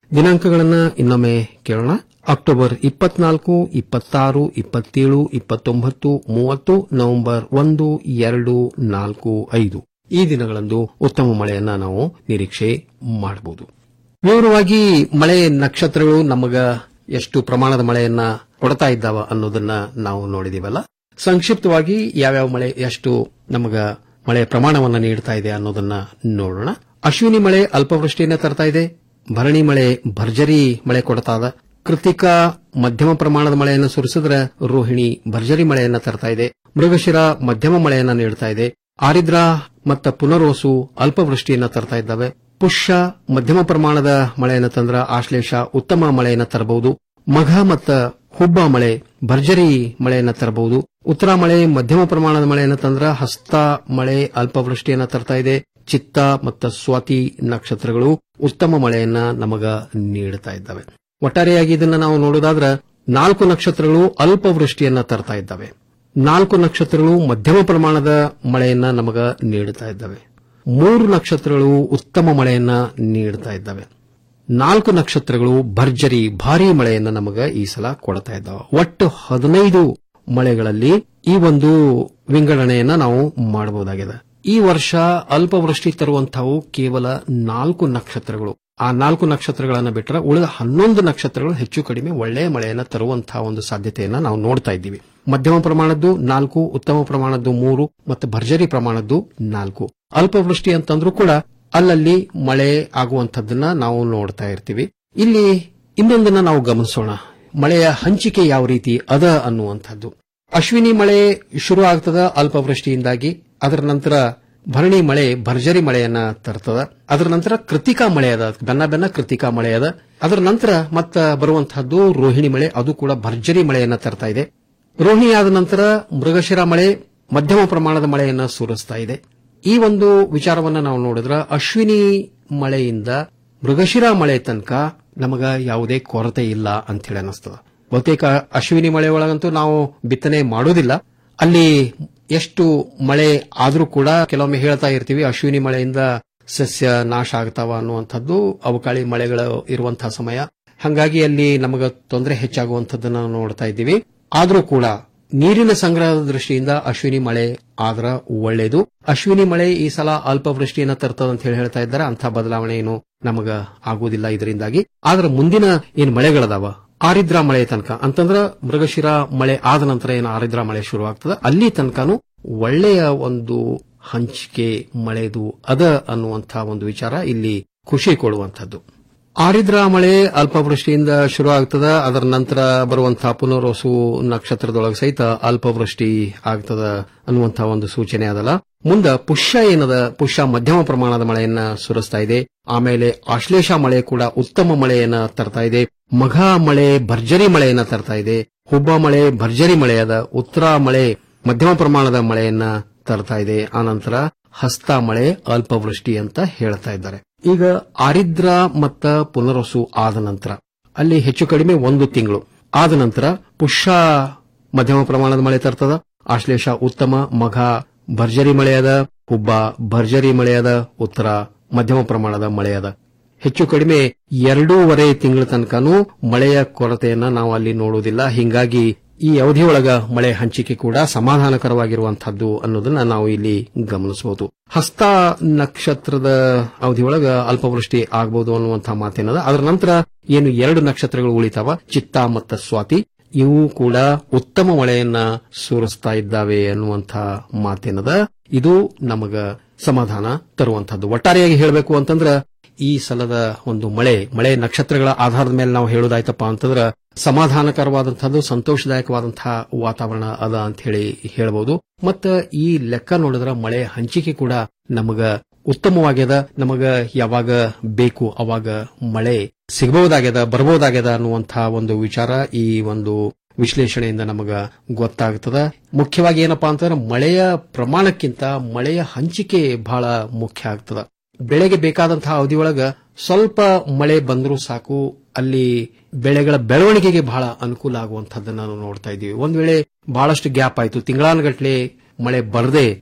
ದಿನಾಂಕಗಳನ್ನ ಇನ್ನೊಮ್ಮೆ ಕೇಳೋಣ ಅಕ್ಟೋಬರ್ ಇಪ್ಪತ್ನಾಲ್ಕು ಇಪ್ಪತ್ತಾರು ಇಪ್ಪತ್ತೇಳು ಇಪ್ಪತ್ತೊಂಬತ್ತು ಮೂವತ್ತು ನವೆಂಬರ್ ಒಂದು ಎರಡು ನಾಲ್ಕು ಐದು ಈ ದಿನಗಳಂದು ಉತ್ತಮ ಮಳೆಯನ್ನ ನಾವು ನಿರೀಕ್ಷೆ ಮಾಡಬಹುದು ವಿವರವಾಗಿ ಮಳೆ ನಕ್ಷತ್ರಗಳು ನಮಗ ಎಷ್ಟು ಪ್ರಮಾಣದ ಮಳೆಯನ್ನ ಕೊಡ್ತಾ ಇದ್ದಾವ ಅನ್ನೋದನ್ನ ನಾವು ನೋಡಿದೀವಲ್ಲ ಸಂಕ್ಷಿಪ್ತವಾಗಿ ಯಾವ್ಯಾವ ಮಳೆ ಎಷ್ಟು ನಮಗ ಮಳೆಯ ಪ್ರಮಾಣವನ್ನ ನೀಡ್ತಾ ಇದೆ ಅನ್ನೋದನ್ನ ನೋಡೋಣ ಅಶ್ವಿನಿ ಮಳೆ ಅಲ್ಪವೃಷ್ಟಿಯನ್ನ ತರ್ತಾ ಇದೆ ಭರಣಿ ಮಳೆ ಭರ್ಜರಿ ಮಳೆ ಕೊಡ್ತಾ ಇದೆ ಕೃತಿಕಾ ಮಧ್ಯಮ ಪ್ರಮಾಣದ ಮಳೆಯನ್ನು ಸುರಿಸಿದ್ರೆ ರೋಹಿಣಿ ಭರ್ಜರಿ ಮಳೆಯನ್ನ ತರ್ತಾ ಇದೆ ಮೃಗಶಿರ ಮಧ್ಯಮ ಮಳೆಯನ್ನ ನೀಡ್ತಾ ಇದೆ ಆರಿದ್ರ ಮತ್ತು ಪುನರ್ವಸು ಅಲ್ಪವೃಷ್ಟಿಯನ್ನ ತರ್ತಾ ಇದ್ದಾವೆ ಪುಷ್ಯ ಮಧ್ಯಮ ಪ್ರಮಾಣದ ಮಳೆಯನ್ನು ತಂದ್ರ ಆಶ್ಲೇಷ ಉತ್ತಮ ಮಳೆಯನ್ನ ತರಬಹುದು ಮಘ ಮತ್ತ ಹುಬ್ಬ ಮಳೆ ಭರ್ಜರಿ ಮಳೆಯನ್ನ ತರಬಹುದು ಉತ್ತರ ಮಳೆ ಮಧ್ಯಮ ಪ್ರಮಾಣದ ಮಳೆಯನ್ನ ತಂದ್ರ ಹಸ್ತ ಮಳೆ ಅಲ್ಪವೃಷ್ಟಿಯನ್ನ ತರ್ತಾ ಇದೆ ಚಿತ್ತ ಮತ್ತು ಸ್ವಾತಿ ನಕ್ಷತ್ರಗಳು ಉತ್ತಮ ಮಳೆಯನ್ನ ನಮಗ ನೀಡುತ್ತಾ ಇದ್ದಾವೆ ಒಟ್ಟಾರೆಯಾಗಿ ಇದನ್ನ ನಾವು ನೋಡೋದಾದ್ರೆ ನಾಲ್ಕು ನಕ್ಷತ್ರಗಳು ಅಲ್ಪವೃಷ್ಟಿಯನ್ನ ತರ್ತಾ ಇದ್ದಾವೆ ನಾಲ್ಕು ನಕ್ಷತ್ರಗಳು ಮಧ್ಯಮ ಪ್ರಮಾಣದ ಮಳೆಯನ್ನ ನಮಗ ನೀಡುತ್ತಾ ಇದ್ದಾವೆ ಮೂರು ನಕ್ಷತ್ರಗಳು ಉತ್ತಮ ಮಳೆಯನ್ನ ನೀಡುತ್ತಾ ಇದ್ದಾವೆ ನಾಲ್ಕು ನಕ್ಷತ್ರಗಳು ಭರ್ಜರಿ ಭಾರೀ ಮಳೆಯನ್ನ ನಮಗ ಈ ಸಲ ಕೊಡ್ತಾ ಇದ್ದಾವೆ ಒಟ್ಟು ಹದಿನೈದು ಮಳೆಗಳಲ್ಲಿ ಈ ಒಂದು ವಿಂಗಡಣೆಯನ್ನ ನಾವು ಮಾಡಬಹುದಾಗಿದೆ ಈ ವರ್ಷ ಅಲ್ಪವೃಷ್ಟಿ ತರುವಂತಹವು ಕೇವಲ ನಾಲ್ಕು ನಕ್ಷತ್ರಗಳು ಆ ನಾಲ್ಕು ನಕ್ಷತ್ರಗಳನ್ನ ಬಿಟ್ಟರೆ ಉಳಿದ ಹನ್ನೊಂದು ನಕ್ಷತ್ರಗಳು ಹೆಚ್ಚು ಕಡಿಮೆ ಒಳ್ಳೆಯ ಮಳೆಯನ್ನ ತರುವಂತಹ ಒಂದು ಸಾಧ್ಯತೆಯನ್ನ ನಾವು ನೋಡ್ತಾ ಇದ್ದೀವಿ ಮಧ್ಯಮ ಪ್ರಮಾಣದ್ದು ನಾಲ್ಕು ಉತ್ತಮ ಪ್ರಮಾಣದ್ದು ಮೂರು ಮತ್ತು ಭರ್ಜರಿ ಪ್ರಮಾಣದ್ದು ನಾಲ್ಕು ಅಲ್ಪವೃಷ್ಟಿ ಅಂತಂದ್ರೂ ಕೂಡ ಅಲ್ಲಲ್ಲಿ ಮಳೆ ಆಗುವಂತದ್ದನ್ನ ನಾವು ನೋಡ್ತಾ ಇರ್ತೀವಿ ಇಲ್ಲಿ ಇನ್ನೊಂದನ್ನ ನಾವು ಗಮನಿಸೋಣ ಮಳೆಯ ಹಂಚಿಕೆ ಯಾವ ರೀತಿ ಅದ ಅನ್ನುವಂಥದ್ದು ಅಶ್ವಿನಿ ಮಳೆ ಶುರು ಆಗ್ತದ ಅಲ್ಪವೃಷ್ಟಿಯಿಂದಾಗಿ ಅದರ ನಂತರ ಭರಣಿ ಮಳೆ ಭರ್ಜರಿ ಮಳೆಯನ್ನ ತರ್ತದ ಅದರ ನಂತರ ಕೃತಿಕಾ ಮಳೆ ಅದ ಬೆನ್ನ ಬೆನ್ನ ಕೃತಿಕಾ ಮಳೆ ಅದ ಅದರ ನಂತರ ಮತ್ತ ಬರುವಂತಹದ್ದು ರೋಹಿಣಿ ಮಳೆ ಅದು ಕೂಡ ಭರ್ಜರಿ ಮಳೆಯನ್ನ ತರ್ತಾ ಇದೆ ರೋಹಿಣಿ ಆದ ನಂತರ ಮೃಗಶಿರ ಮಳೆ ಮಧ್ಯಮ ಪ್ರಮಾಣದ ಮಳೆಯನ್ನ ಸುರಿಸ್ತಾ ಇದೆ ಈ ಒಂದು ವಿಚಾರವನ್ನ ನಾವು ನೋಡಿದ್ರ ಅಶ್ವಿನಿ ಮಳೆಯಿಂದ ಮೃಗಶಿರ ಮಳೆ ತನಕ ನಮಗ ಯಾವುದೇ ಕೊರತೆ ಇಲ್ಲ ಅಂತ ಹೇಳಿ ಅನಿಸ್ತದ ಬಹುತೇಕ ಅಶ್ವಿನಿ ಮಳೆ ಒಳಗಂತೂ ನಾವು ಬಿತ್ತನೆ ಮಾಡೋದಿಲ್ಲ ಅಲ್ಲಿ ಎಷ್ಟು ಮಳೆ ಆದ್ರೂ ಕೂಡ ಕೆಲವೊಮ್ಮೆ ಹೇಳ್ತಾ ಇರ್ತೀವಿ ಅಶ್ವಿನಿ ಮಳೆಯಿಂದ ಸಸ್ಯ ನಾಶ ಆಗ್ತಾವ ಅನ್ನುವಂಥದ್ದು ಅವಕಾಳಿ ಮಳೆಗಳು ಇರುವಂತಹ ಸಮಯ ಹಂಗಾಗಿ ಅಲ್ಲಿ ನಮಗ ತೊಂದರೆ ಹೆಚ್ಚಾಗುವಂಥದ್ದನ್ನ ನಾವು ನೋಡ್ತಾ ಇದ್ದೀವಿ ಆದ್ರೂ ಕೂಡ ನೀರಿನ ಸಂಗ್ರಹದ ದೃಷ್ಟಿಯಿಂದ ಅಶ್ವಿನಿ ಮಳೆ ಆದ್ರ ಒಳ್ಳೇದು ಅಶ್ವಿನಿ ಮಳೆ ಈ ಸಲ ಅಲ್ಪವೃಷ್ಟಿಯನ್ನ ತರ್ತದ ಅಂತ ಹೇಳಿ ಹೇಳ್ತಾ ಇದ್ದಾರೆ ಅಂಥ ಬದಲಾವಣೆ ಏನು ನಮಗ ಆಗುವುದಿಲ್ಲ ಇದರಿಂದಾಗಿ ಆದ್ರೆ ಮುಂದಿನ ಏನ್ ಮಳೆಗಳದಾವ ಆರಿದ್ರ ಮಳೆ ತನಕ ಅಂತಂದ್ರ ಮೃಗಶಿರ ಮಳೆ ಆದ ನಂತರ ಏನು ಆರಿದ್ರ ಮಳೆ ಶುರು ಆಗ್ತದ ಅಲ್ಲಿ ತನಕನು ಒಳ್ಳೆಯ ಒಂದು ಹಂಚಿಕೆ ಮಳೆದು ಅದ ಅನ್ನುವಂತಹ ಒಂದು ವಿಚಾರ ಇಲ್ಲಿ ಖುಷಿ ಕೊಡುವಂತದ್ದು ಆರಿದ್ರ ಮಳೆ ಅಲ್ಪವೃಷ್ಟಿಯಿಂದ ಶುರು ಆಗ್ತದ ಅದರ ನಂತರ ಬರುವಂತಹ ಪುನರ್ವಸು ನಕ್ಷತ್ರದೊಳಗೆ ಸಹಿತ ಅಲ್ಪವೃಷ್ಟಿ ಆಗ್ತದ ಅನ್ನುವಂತಹ ಒಂದು ಸೂಚನೆ ಅದಲ್ಲ ಮುಂದ ಪುಷ್ಯ ಏನದ ಪುಷ್ಯ ಮಧ್ಯಮ ಪ್ರಮಾಣದ ಮಳೆಯನ್ನ ಸುರಿಸ್ತಾ ಇದೆ ಆಮೇಲೆ ಆಶ್ಲೇಷ ಮಳೆ ಕೂಡ ಉತ್ತಮ ಮಳೆಯನ್ನ ತರ್ತಾ ಇದೆ ಮಘ ಮಳೆ ಭರ್ಜರಿ ಮಳೆಯನ್ನ ತರ್ತಾ ಇದೆ ಹುಬ್ಬ ಮಳೆ ಭರ್ಜರಿ ಮಳೆಯದ ಉತ್ತರ ಮಳೆ ಮಧ್ಯಮ ಪ್ರಮಾಣದ ಮಳೆಯನ್ನ ತರ್ತಾ ಇದೆ ಆನಂತರ ಹಸ್ತ ಮಳೆ ಅಲ್ಪವೃಷ್ಟಿ ಅಂತ ಹೇಳ್ತಾ ಇದ್ದಾರೆ ಈಗ ಆರಿದ್ರ ಮತ್ತ ಪುನರ್ವಸು ಆದ ನಂತರ ಅಲ್ಲಿ ಹೆಚ್ಚು ಕಡಿಮೆ ಒಂದು ತಿಂಗಳು ಆದ ನಂತರ ಪುಷ್ಯ ಮಧ್ಯಮ ಪ್ರಮಾಣದ ಮಳೆ ತರ್ತದ ಆಶ್ಲೇಷ ಉತ್ತಮ ಮಘ ಭರ್ಜರಿ ಮಳೆಯದ ಹುಬ್ಬ ಭರ್ಜರಿ ಮಳೆಯದ ಉತ್ತರ ಮಧ್ಯಮ ಪ್ರಮಾಣದ ಮಳೆಯದ ಹೆಚ್ಚು ಕಡಿಮೆ ಎರಡೂವರೆ ತಿಂಗಳ ತನಕನೂ ಮಳೆಯ ಕೊರತೆಯನ್ನ ನಾವು ಅಲ್ಲಿ ನೋಡುವುದಿಲ್ಲ ಹಿಂಗಾಗಿ ಈ ಅವಧಿಯೊಳಗ ಮಳೆ ಹಂಚಿಕೆ ಕೂಡ ಸಮಾಧಾನಕರವಾಗಿರುವಂತಹದ್ದು ಅನ್ನೋದನ್ನ ನಾವು ಇಲ್ಲಿ ಗಮನಿಸಬಹುದು ಹಸ್ತ ನಕ್ಷತ್ರದ ಅವಧಿಯೊಳಗ ಅಲ್ಪವೃಷ್ಟಿ ಆಗಬಹುದು ಅನ್ನುವಂತಹ ಮಾತೇನದ ಅದರ ನಂತರ ಏನು ಎರಡು ನಕ್ಷತ್ರಗಳು ಉಳಿತಾವ ಚಿತ್ತ ಮತ್ತು ಸ್ವಾತಿ ಇವು ಕೂಡ ಉತ್ತಮ ಮಳೆಯನ್ನ ಸುರಿಸ್ತಾ ಇದ್ದಾವೆ ಅನ್ನುವಂತಹ ಮಾತೇನದ ಇದು ನಮಗ ಸಮಾಧಾನ ತರುವಂತಹದ್ದು ಒಟ್ಟಾರೆಯಾಗಿ ಹೇಳಬೇಕು ಅಂತಂದ್ರ ಈ ಸಲದ ಒಂದು ಮಳೆ ಮಳೆ ನಕ್ಷತ್ರಗಳ ಆಧಾರದ ಮೇಲೆ ನಾವು ಹೇಳೋದಾಯ್ತಪ್ಪ ಅಂತಂದ್ರ ಸಮಾಧಾನಕರವಾದಂತಹದ್ದು ಸಂತೋಷದಾಯಕವಾದಂತಹ ವಾತಾವರಣ ಅದ ಅಂತ ಹೇಳಿ ಹೇಳಬಹುದು ಮತ್ತ ಈ ಲೆಕ್ಕ ನೋಡಿದ್ರ ಮಳೆ ಹಂಚಿಕೆ ಕೂಡ ನಮಗ ಉತ್ತಮವಾಗ್ಯದ ನಮಗ ಯಾವಾಗ ಬೇಕು ಅವಾಗ ಮಳೆ ಸಿಗಬಹುದಾಗ್ಯದ ಬರಬಹುದಾಗ್ಯದ ಅನ್ನುವಂತಹ ಒಂದು ವಿಚಾರ ಈ ಒಂದು ವಿಶ್ಲೇಷಣೆಯಿಂದ ನಮಗ ಗೊತ್ತಾಗ್ತದ ಮುಖ್ಯವಾಗಿ ಏನಪ್ಪಾ ಅಂತಂದ್ರೆ ಮಳೆಯ ಪ್ರಮಾಣಕ್ಕಿಂತ ಮಳೆಯ ಹಂಚಿಕೆ ಬಹಳ ಮುಖ್ಯ ಆಗ್ತದ ಬೆಳೆಗೆ ಬೇಕಾದಂತಹ ಅವಧಿಯೊಳಗ ಸ್ವಲ್ಪ ಮಳೆ ಬಂದರೂ ಸಾಕು ಅಲ್ಲಿ ಬೆಳೆಗಳ ಬೆಳವಣಿಗೆಗೆ ಬಹಳ ಅನುಕೂಲ ಆಗುವಂತಹದ್ದನ್ನ ನಾವು ನೋಡ್ತಾ ಇದ್ದೀವಿ ಒಂದ್ ವೇಳೆ ಬಹಳಷ್ಟು ಗ್ಯಾಪ್ ಆಯ್ತು ತಿಂಗಳಾನುಗಟ್ಲೆ ಮಳೆ ಬರದೆ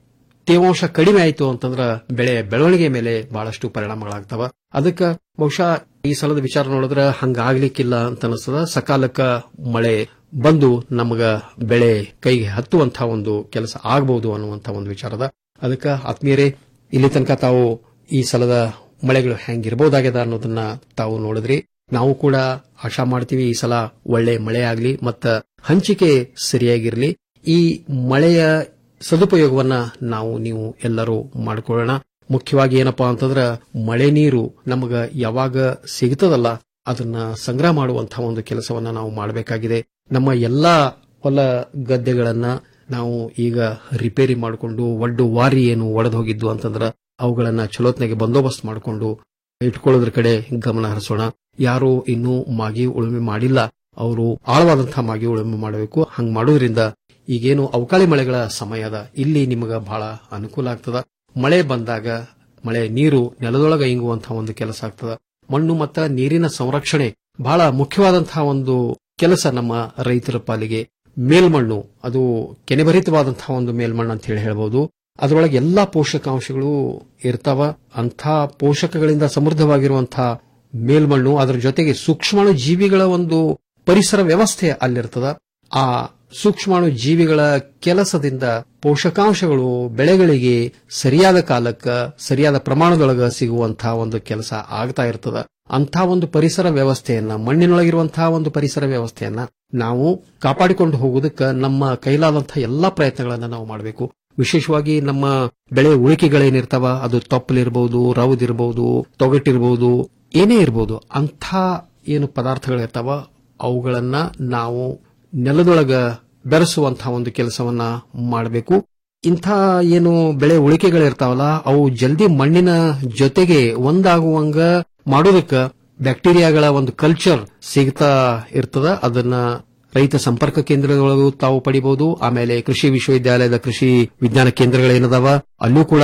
ತೇವಾಂಶ ಕಡಿಮೆ ಆಯಿತು ಅಂತಂದ್ರ ಬೆಳೆ ಬೆಳವಣಿಗೆ ಮೇಲೆ ಬಹಳಷ್ಟು ಪರಿಣಾಮಗಳಾಗ್ತಾವ ಅದಕ್ಕ ಬಹುಶಃ ಈ ಸಲದ ವಿಚಾರ ನೋಡಿದ್ರ ಹಂಗ ಆಗ್ಲಿಕ್ಕಿಲ್ಲ ಅಂತ ಅನಿಸ್ತದ ಸಕಾಲಕ್ಕ ಮಳೆ ಬಂದು ನಮಗ ಬೆಳೆ ಕೈಗೆ ಹತ್ತುವಂತಹ ಒಂದು ಕೆಲಸ ಆಗಬಹುದು ಅನ್ನುವಂತ ಒಂದು ವಿಚಾರದ ಅದಕ್ಕ ಆತ್ಮೀಯರೇ ಇಲ್ಲಿ ತನಕ ತಾವು ಈ ಸಲದ ಮಳೆಗಳು ಹೆಂಗಿರಬಹುದಾಗ್ಯದ ಅನ್ನೋದನ್ನ ತಾವು ನೋಡಿದ್ರಿ ನಾವು ಕೂಡ ಆಶಾ ಮಾಡ್ತೀವಿ ಈ ಸಲ ಒಳ್ಳೆ ಮಳೆ ಆಗ್ಲಿ ಮತ್ತ ಹಂಚಿಕೆ ಸರಿಯಾಗಿರ್ಲಿ ಈ ಮಳೆಯ ಸದುಪಯೋಗವನ್ನ ನಾವು ನೀವು ಎಲ್ಲರೂ ಮಾಡಿಕೊಳ್ಳೋಣ ಮುಖ್ಯವಾಗಿ ಏನಪ್ಪಾ ಅಂತಂದ್ರ ಮಳೆ ನೀರು ನಮಗ ಯಾವಾಗ ಸಿಗ್ತದಲ್ಲ ಅದನ್ನ ಸಂಗ್ರಹ ಮಾಡುವಂತಹ ಒಂದು ಕೆಲಸವನ್ನ ನಾವು ಮಾಡಬೇಕಾಗಿದೆ ನಮ್ಮ ಎಲ್ಲಾ ಹೊಲ ಗದ್ದೆಗಳನ್ನ ನಾವು ಈಗ ರಿಪೇರಿ ಮಾಡಿಕೊಂಡು ಒಡ್ಡು ವಾರಿ ಏನು ಒಡೆದು ಹೋಗಿದ್ದು ಅಂತಂದ್ರ ಅವುಗಳನ್ನ ಚಲೋತ್ನಾಗೆ ಬಂದೋಬಸ್ತ್ ಮಾಡಿಕೊಂಡು ಇಟ್ಕೊಳ್ಳೋದ್ರ ಕಡೆ ಗಮನ ಹರಿಸೋಣ ಯಾರು ಇನ್ನೂ ಮಾಗಿ ಉಳುಮೆ ಮಾಡಿಲ್ಲ ಅವರು ಆಳವಾದಂತಹ ಮಾಗಿ ಉಳುಮೆ ಮಾಡಬೇಕು ಹಂಗ್ ಮಾಡೋದ್ರಿಂದ ಈಗೇನು ಅವಕಾಳಿ ಮಳೆಗಳ ಸಮಯ ಅದ ಇಲ್ಲಿ ನಿಮಗ ಬಹಳ ಅನುಕೂಲ ಆಗ್ತದ ಮಳೆ ಬಂದಾಗ ಮಳೆ ನೀರು ನೆಲದೊಳಗ ಇಂಗುವಂತಹ ಒಂದು ಕೆಲಸ ಆಗ್ತದ ಮಣ್ಣು ಮತ್ತ ನೀರಿನ ಸಂರಕ್ಷಣೆ ಬಹಳ ಮುಖ್ಯವಾದಂತಹ ಒಂದು ಕೆಲಸ ನಮ್ಮ ರೈತರ ಪಾಲಿಗೆ ಮೇಲ್ಮಣ್ಣು ಅದು ಕೆನೆಭರಿತವಾದಂತಹ ಒಂದು ಮೇಲ್ಮಣ್ಣು ಅಂತ ಹೇಳಿ ಹೇಳ್ಬೋದು ಅದರೊಳಗೆ ಎಲ್ಲಾ ಪೋಷಕಾಂಶಗಳು ಇರ್ತಾವ ಅಂಥ ಪೋಷಕಗಳಿಂದ ಸಮೃದ್ಧವಾಗಿರುವಂತಹ ಮೇಲ್ಮಣ್ಣು ಅದರ ಜೊತೆಗೆ ಸೂಕ್ಷ್ಮಾಣು ಜೀವಿಗಳ ಒಂದು ಪರಿಸರ ವ್ಯವಸ್ಥೆ ಅಲ್ಲಿರ್ತದ ಆ ಸೂಕ್ಷ್ಮಾಣು ಜೀವಿಗಳ ಕೆಲಸದಿಂದ ಪೋಷಕಾಂಶಗಳು ಬೆಳೆಗಳಿಗೆ ಸರಿಯಾದ ಕಾಲಕ್ಕ ಸರಿಯಾದ ಪ್ರಮಾಣದೊಳಗ ಸಿಗುವಂತಹ ಒಂದು ಕೆಲಸ ಆಗ್ತಾ ಇರ್ತದ ಅಂಥ ಒಂದು ಪರಿಸರ ವ್ಯವಸ್ಥೆಯನ್ನ ಮಣ್ಣಿನೊಳಗಿರುವಂತಹ ಒಂದು ಪರಿಸರ ವ್ಯವಸ್ಥೆಯನ್ನ ನಾವು ಕಾಪಾಡಿಕೊಂಡು ಹೋಗುವುದಕ್ಕೆ ನಮ್ಮ ಕೈಲಾದಂತಹ ಎಲ್ಲಾ ಪ್ರಯತ್ನಗಳನ್ನ ನಾವು ಮಾಡಬೇಕು ವಿಶೇಷವಾಗಿ ನಮ್ಮ ಬೆಳೆ ಉಳಿಕೆಗಳೇನಿರ್ತಾವ ಅದು ತೊಪ್ಪಲಿರ್ಬಹುದು ರೌದಿರ್ಬಹುದು ತೊಗಟಿರ್ಬಹುದು ಏನೇ ಇರಬಹುದು ಅಂಥ ಏನು ಪದಾರ್ಥಗಳಿರ್ತಾವ ಅವುಗಳನ್ನ ನಾವು ನೆಲದೊಳಗ ಬೆರೆಸುವಂತಹ ಒಂದು ಕೆಲಸವನ್ನ ಮಾಡಬೇಕು ಇಂಥ ಏನು ಬೆಳೆ ಉಳಿಕೆಗಳಿರ್ತಾವಲ್ಲ ಅವು ಜಲ್ದಿ ಮಣ್ಣಿನ ಜೊತೆಗೆ ಒಂದಾಗುವಂಗ ಮಾಡೋದಕ್ಕ ಬ್ಯಾಕ್ಟೀರಿಯಾಗಳ ಒಂದು ಕಲ್ಚರ್ ಸಿಗ್ತಾ ಇರ್ತದ ಅದನ್ನ ರೈತ ಸಂಪರ್ಕ ಕೇಂದ್ರದೊಳಗೂ ತಾವು ಪಡಿಬಹುದು ಆಮೇಲೆ ಕೃಷಿ ವಿಶ್ವವಿದ್ಯಾಲಯದ ಕೃಷಿ ವಿಜ್ಞಾನ ಕೇಂದ್ರಗಳೇನದಾವ ಅಲ್ಲೂ ಕೂಡ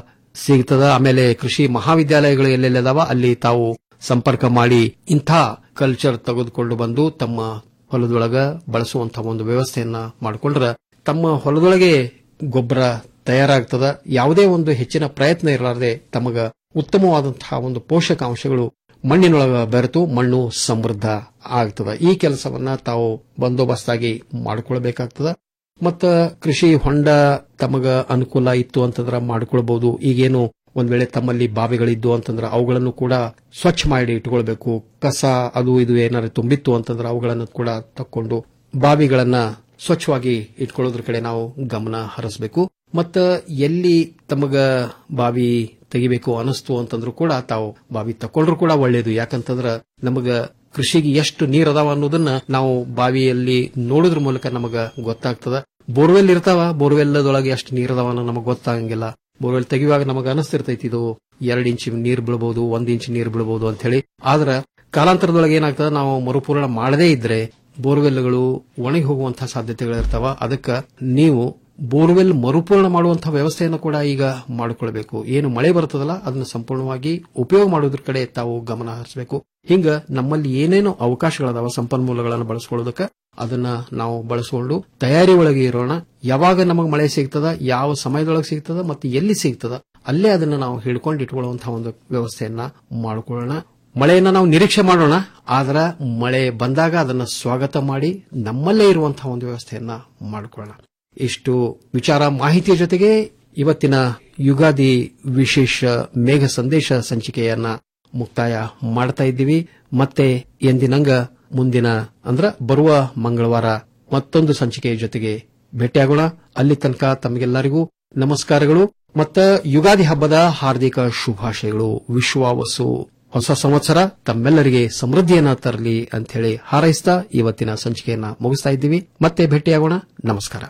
ಸಿಗ್ತದ ಆಮೇಲೆ ಕೃಷಿ ಮಹಾವಿದ್ಯಾಲಯಗಳು ಎಲ್ಲೆಲ್ಲದಾವ ಅಲ್ಲಿ ತಾವು ಸಂಪರ್ಕ ಮಾಡಿ ಇಂಥ ಕಲ್ಚರ್ ತೆಗೆದುಕೊಂಡು ಬಂದು ತಮ್ಮ ಹೊಲದೊಳಗ ಬಳಸುವಂತಹ ಒಂದು ವ್ಯವಸ್ಥೆಯನ್ನ ಮಾಡಿಕೊಂಡ್ರ ತಮ್ಮ ಹೊಲದೊಳಗೆ ಗೊಬ್ಬರ ತಯಾರಾಗ್ತದ ಯಾವುದೇ ಒಂದು ಹೆಚ್ಚಿನ ಪ್ರಯತ್ನ ಇರಲಾರದೆ ತಮಗ ಉತ್ತಮವಾದಂತಹ ಒಂದು ಪೋಷಕಾಂಶಗಳು ಮಣ್ಣಿನೊಳಗ ಬೆರೆತು ಮಣ್ಣು ಸಮೃದ್ಧ ಆಗ್ತದ ಈ ಕೆಲಸವನ್ನ ತಾವು ಬಂದೋಬಸ್ತಾಗಿ ಮಾಡಿಕೊಳ್ಬೇಕಾಗ್ತದ ಮತ್ತ ಕೃಷಿ ಹೊಂಡ ತಮಗ ಅನುಕೂಲ ಇತ್ತು ಅಂತಂದ್ರ ಮಾಡಿಕೊಳ್ಬಹುದು ಈಗೇನು ಒಂದ್ ವೇಳೆ ತಮ್ಮಲ್ಲಿ ಬಾವಿಗಳಿದ್ದು ಅಂತಂದ್ರ ಅವುಗಳನ್ನು ಕೂಡ ಸ್ವಚ್ಛ ಮಾಡಿ ಇಟ್ಕೊಳ್ಬೇಕು ಕಸ ಅದು ಇದು ಏನಾದ್ರು ತುಂಬಿತ್ತು ಅಂತಂದ್ರ ಅವುಗಳನ್ನು ಕೂಡ ತಕ್ಕೊಂಡು ಬಾವಿಗಳನ್ನ ಸ್ವಚ್ಛವಾಗಿ ಇಟ್ಕೊಳ್ಳೋದ್ರ ಕಡೆ ನಾವು ಗಮನ ಹರಿಸಬೇಕು ಮತ್ತ ಎಲ್ಲಿ ತಮಗ ಬಾವಿ ತೆಗಿಬೇಕು ಅನಿಸ್ತು ಅಂತಂದ್ರೂ ಕೂಡ ತಾವು ಬಾವಿ ತಕೊಂಡ್ರು ಕೂಡ ಒಳ್ಳೇದು ಯಾಕಂತಂದ್ರ ನಮಗ ಕೃಷಿಗೆ ಎಷ್ಟು ನೀರ್ ಅದಾವ ಅನ್ನೋದನ್ನ ನಾವು ಬಾವಿಯಲ್ಲಿ ನೋಡೋದ್ರ ಮೂಲಕ ನಮಗ ಗೊತ್ತಾಗ್ತದ ಬೋರ್ವೆಲ್ ಇರ್ತಾವ ಬೋರ್ವೆಲ್ದೊಳಗೆ ಎಷ್ಟು ನೀರ್ ಅದಾವ ಅನ್ನೋ ನಮಗ್ ಗೊತ್ತಾಗಂಗಿಲ್ಲ ಬೋರ್ವೆಲ್ ತೆಗಿಯುವಾಗ ನಮಗ ಅನಿಸ್ತಿರ್ತೈತಿ ಇದು ಎರಡ್ ಇಂಚ್ ನೀರ್ ಬೀಳಬಹುದು ಒಂದ್ ಇಂಚ್ ನೀರ್ ಬೀಳಬಹುದು ಅಂತ ಹೇಳಿ ಆದ್ರ ಕಾಲಾಂತರದೊಳಗೆ ಏನಾಗ್ತದ ನಾವು ಮರುಪೂರ್ಣ ಮಾಡದೇ ಇದ್ರೆ ಬೋರ್ವೆಲ್ಗಳು ಒಣಗಿ ಹೋಗುವಂತಹ ಸಾಧ್ಯತೆಗಳಿರ್ತಾವ ಅದಕ್ಕ ನೀವು ಬೋರ್ವೆಲ್ ಮರುಪೂರ್ಣ ಮಾಡುವಂತಹ ವ್ಯವಸ್ಥೆಯನ್ನು ಕೂಡ ಈಗ ಮಾಡಿಕೊಳ್ಬೇಕು ಏನು ಮಳೆ ಬರ್ತದಲ್ಲ ಅದನ್ನ ಸಂಪೂರ್ಣವಾಗಿ ಉಪಯೋಗ ಮಾಡೋದ್ರ ಕಡೆ ತಾವು ಗಮನ ಹರಿಸಬೇಕು ಹಿಂಗ ನಮ್ಮಲ್ಲಿ ಏನೇನು ಅವಕಾಶಗಳದಾವ ಸಂಪನ್ಮೂಲಗಳನ್ನು ಬಳಸ್ಕೊಳ್ಳೋದಕ್ಕ ಅದನ್ನ ನಾವು ಬಳಸಿಕೊಂಡು ತಯಾರಿ ಒಳಗೆ ಇರೋಣ ಯಾವಾಗ ನಮಗೆ ಮಳೆ ಸಿಗ್ತದ ಯಾವ ಸಮಯದೊಳಗೆ ಸಿಗ್ತದ ಮತ್ತೆ ಎಲ್ಲಿ ಸಿಗ್ತದ ಅಲ್ಲೇ ಅದನ್ನ ನಾವು ಹಿಡ್ಕೊಂಡು ಇಟ್ಕೊಳ್ಳುವಂತಹ ಒಂದು ವ್ಯವಸ್ಥೆಯನ್ನ ಮಾಡಿಕೊಳ್ಳೋಣ ಮಳೆಯನ್ನ ನಾವು ನಿರೀಕ್ಷೆ ಮಾಡೋಣ ಆದ್ರ ಮಳೆ ಬಂದಾಗ ಅದನ್ನ ಸ್ವಾಗತ ಮಾಡಿ ನಮ್ಮಲ್ಲೇ ಇರುವಂತಹ ಒಂದು ವ್ಯವಸ್ಥೆಯನ್ನ ಮಾಡಿಕೊಳ್ಳೋಣ ಇಷ್ಟು ವಿಚಾರ ಮಾಹಿತಿಯ ಜೊತೆಗೆ ಇವತ್ತಿನ ಯುಗಾದಿ ವಿಶೇಷ ಮೇಘ ಸಂದೇಶ ಸಂಚಿಕೆಯನ್ನ ಮುಕ್ತಾಯ ಮಾಡ್ತಾ ಇದ್ದೀವಿ ಮತ್ತೆ ಎಂದಿನಂಗ ಮುಂದಿನ ಅಂದ್ರ ಬರುವ ಮಂಗಳವಾರ ಮತ್ತೊಂದು ಸಂಚಿಕೆಯ ಜೊತೆಗೆ ಭೇಟಿಯಾಗೋಣ ಅಲ್ಲಿ ತನಕ ತಮಗೆಲ್ಲರಿಗೂ ನಮಸ್ಕಾರಗಳು ಮತ್ತ ಯುಗಾದಿ ಹಬ್ಬದ ಹಾರ್ದಿಕ ಶುಭಾಶಯಗಳು ವಿಶ್ವಾವಸು ಹೊಸ ಸಂವತ್ಸರ ತಮ್ಮೆಲ್ಲರಿಗೆ ಸಮೃದ್ಧಿಯನ್ನ ತರಲಿ ಅಂತ ಹೇಳಿ ಹಾರೈಸ್ತಾ ಇವತ್ತಿನ ಸಂಚಿಕೆಯನ್ನ ಮುಗಿಸ್ತಾ ಇದ್ದೀವಿ ಮತ್ತೆ ಭೇಟಿಯಾಗೋಣ ನಮಸ್ಕಾರ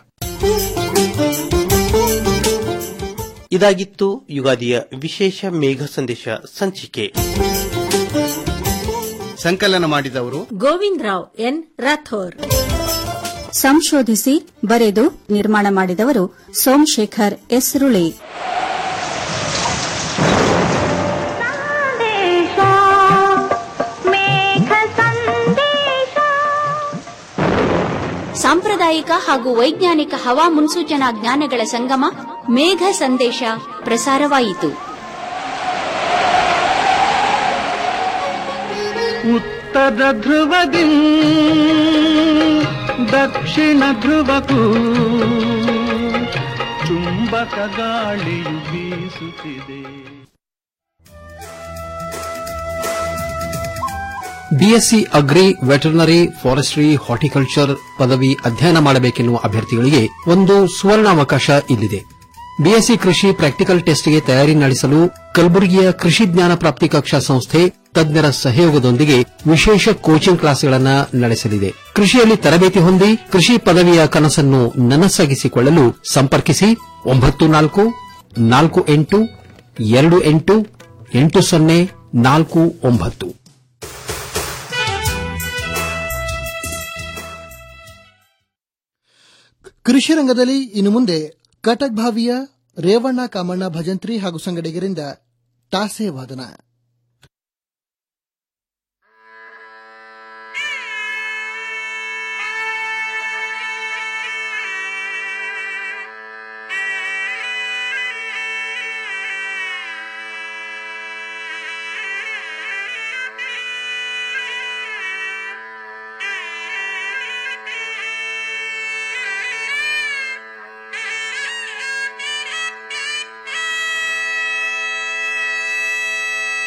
ಇದಾಗಿತ್ತು ಯುಗಾದಿಯ ವಿಶೇಷ ಮೇಘ ಸಂದೇಶ ಸಂಚಿಕೆ ಸಂಕಲನ ಮಾಡಿದವರು ಗೋವಿಂದ್ ರಾವ್ ಎನ್ ರಾಥೋರ್ ಸಂಶೋಧಿಸಿ ಬರೆದು ನಿರ್ಮಾಣ ಮಾಡಿದವರು ಸೋಮಶೇಖರ್ ಎಸ್ರುಳಿ ಸಾಂಪ್ರದಾಯಿಕ ಹಾಗೂ ವೈಜ್ಞಾನಿಕ ಹವಾ ಮುನ್ಸೂಚನಾ ಜ್ಞಾನಗಳ ಸಂಗಮ ಮೇಘ ಸಂದೇಶ ಪ್ರಸಾರವಾಯಿತು ಉತ್ತರ ಧ್ರುವದಿ ದಕ್ಷಿಣ ಧ್ರುವಕ್ಕೂ ಚುಂಬಕ ಗಾಳಿಯು ಬೀಸುತ್ತಿದೆ BSc agri veterinary forestry horticulture ಪದವಿ ಅಧ್ಯಯನ ಮಾಡಬೇಕೆನ್ನುವ ಅಭ್ಯರ್ಥಿಗಳಿಗೆ ಒಂದು ಸುವರ್ಣಾವಕಾಶ ಇಲ್ಲಿದೆ ಬಿಎಸ್ಸಿ ಕೃಷಿ ಪ್ರಾಕ್ಟಿಕಲ್ ಟೆಸ್ಟ್ಗೆ ತಯಾರಿ ನಡೆಸಲು ಕಲಬುರಗಿಯ ಕೃಷಿ ಜ್ಞಾನ ಪ್ರಾಪ್ತಿ ಕಕ್ಷಾ ಸಂಸ್ಥೆ ತಜ್ಞರ ಸಹಯೋಗದೊಂದಿಗೆ ವಿಶೇಷ ಕೋಚಿಂಗ್ ಕ್ಲಾಸ್ಗಳನ್ನು ನಡೆಸಲಿದೆ ಕೃಷಿಯಲ್ಲಿ ತರಬೇತಿ ಹೊಂದಿ ಕೃಷಿ ಪದವಿಯ ಕನಸನ್ನು ನನಸಾಗಿಸಿಕೊಳ್ಳಲು ಸಂಪರ್ಕಿಸಿ ಒಂಬತ್ತು ನಾಲ್ಕು ನಾಲ್ಕು ಎಂಟು ಎರಡು ಎಂಟು ಎಂಟು ಸೊನ್ನೆ ನಾಲ್ಕು ಒಂಬತ್ತು ಕೃಷಿ ರಂಗದಲ್ಲಿ ಇನ್ನು ಮುಂದೆ ಕಟಕ್ ಭಾವಿಯ ರೇವಣ್ಣ ಕಾಮಣ್ಣ ಭಜಂತ್ರಿ ಹಾಗೂ ಸಂಗಡಿಗರಿಂದ ತಾಸೆ ವಾದನ Thank you.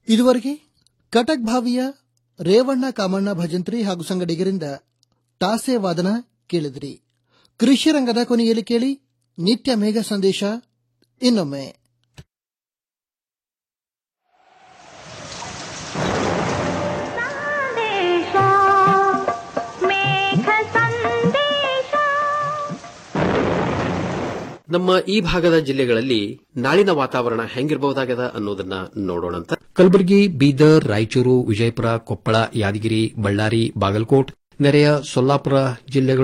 ಇದುವರೆಗೆ ಕಟಕ್ ಭಾವಿಯ ರೇವಣ್ಣ ಕಾಮಣ್ಣ ಭಜಂತ್ರಿ ಹಾಗೂ ಸಂಗಡಿಗರಿಂದ ತಾಸೆ ವಾದನ ಕೇಳಿದ್ರಿ ಕೃಷಿ ರಂಗದ ಕೊನೆಯಲ್ಲಿ ಕೇಳಿ ನಿತ್ಯ ಮೇಘ ಸಂದೇಶ ಇನ್ನೊಮ್ಮೆ ನಮ್ಮ ಈ ಭಾಗದ ಜಿಲ್ಲೆಗಳಲ್ಲಿ ನಾಳಿನ ವಾತಾವರಣ ಹೆಂಗಿರಬಹುದಾಗದ ಅನ್ನೋದನ್ನ ನೋಡೋಣಂತ ಕಲಬುರಗಿ ಬೀದರ್ ರಾಯಚೂರು ವಿಜಯಪುರ ಕೊಪ್ಪಳ ಯಾದಗಿರಿ ಬಳ್ಳಾರಿ ಬಾಗಲಕೋಟ್ ನೆರೆಯ ಸೊಲ್ಲಾಪುರ ಜಿಲ್ಲೆಗಳು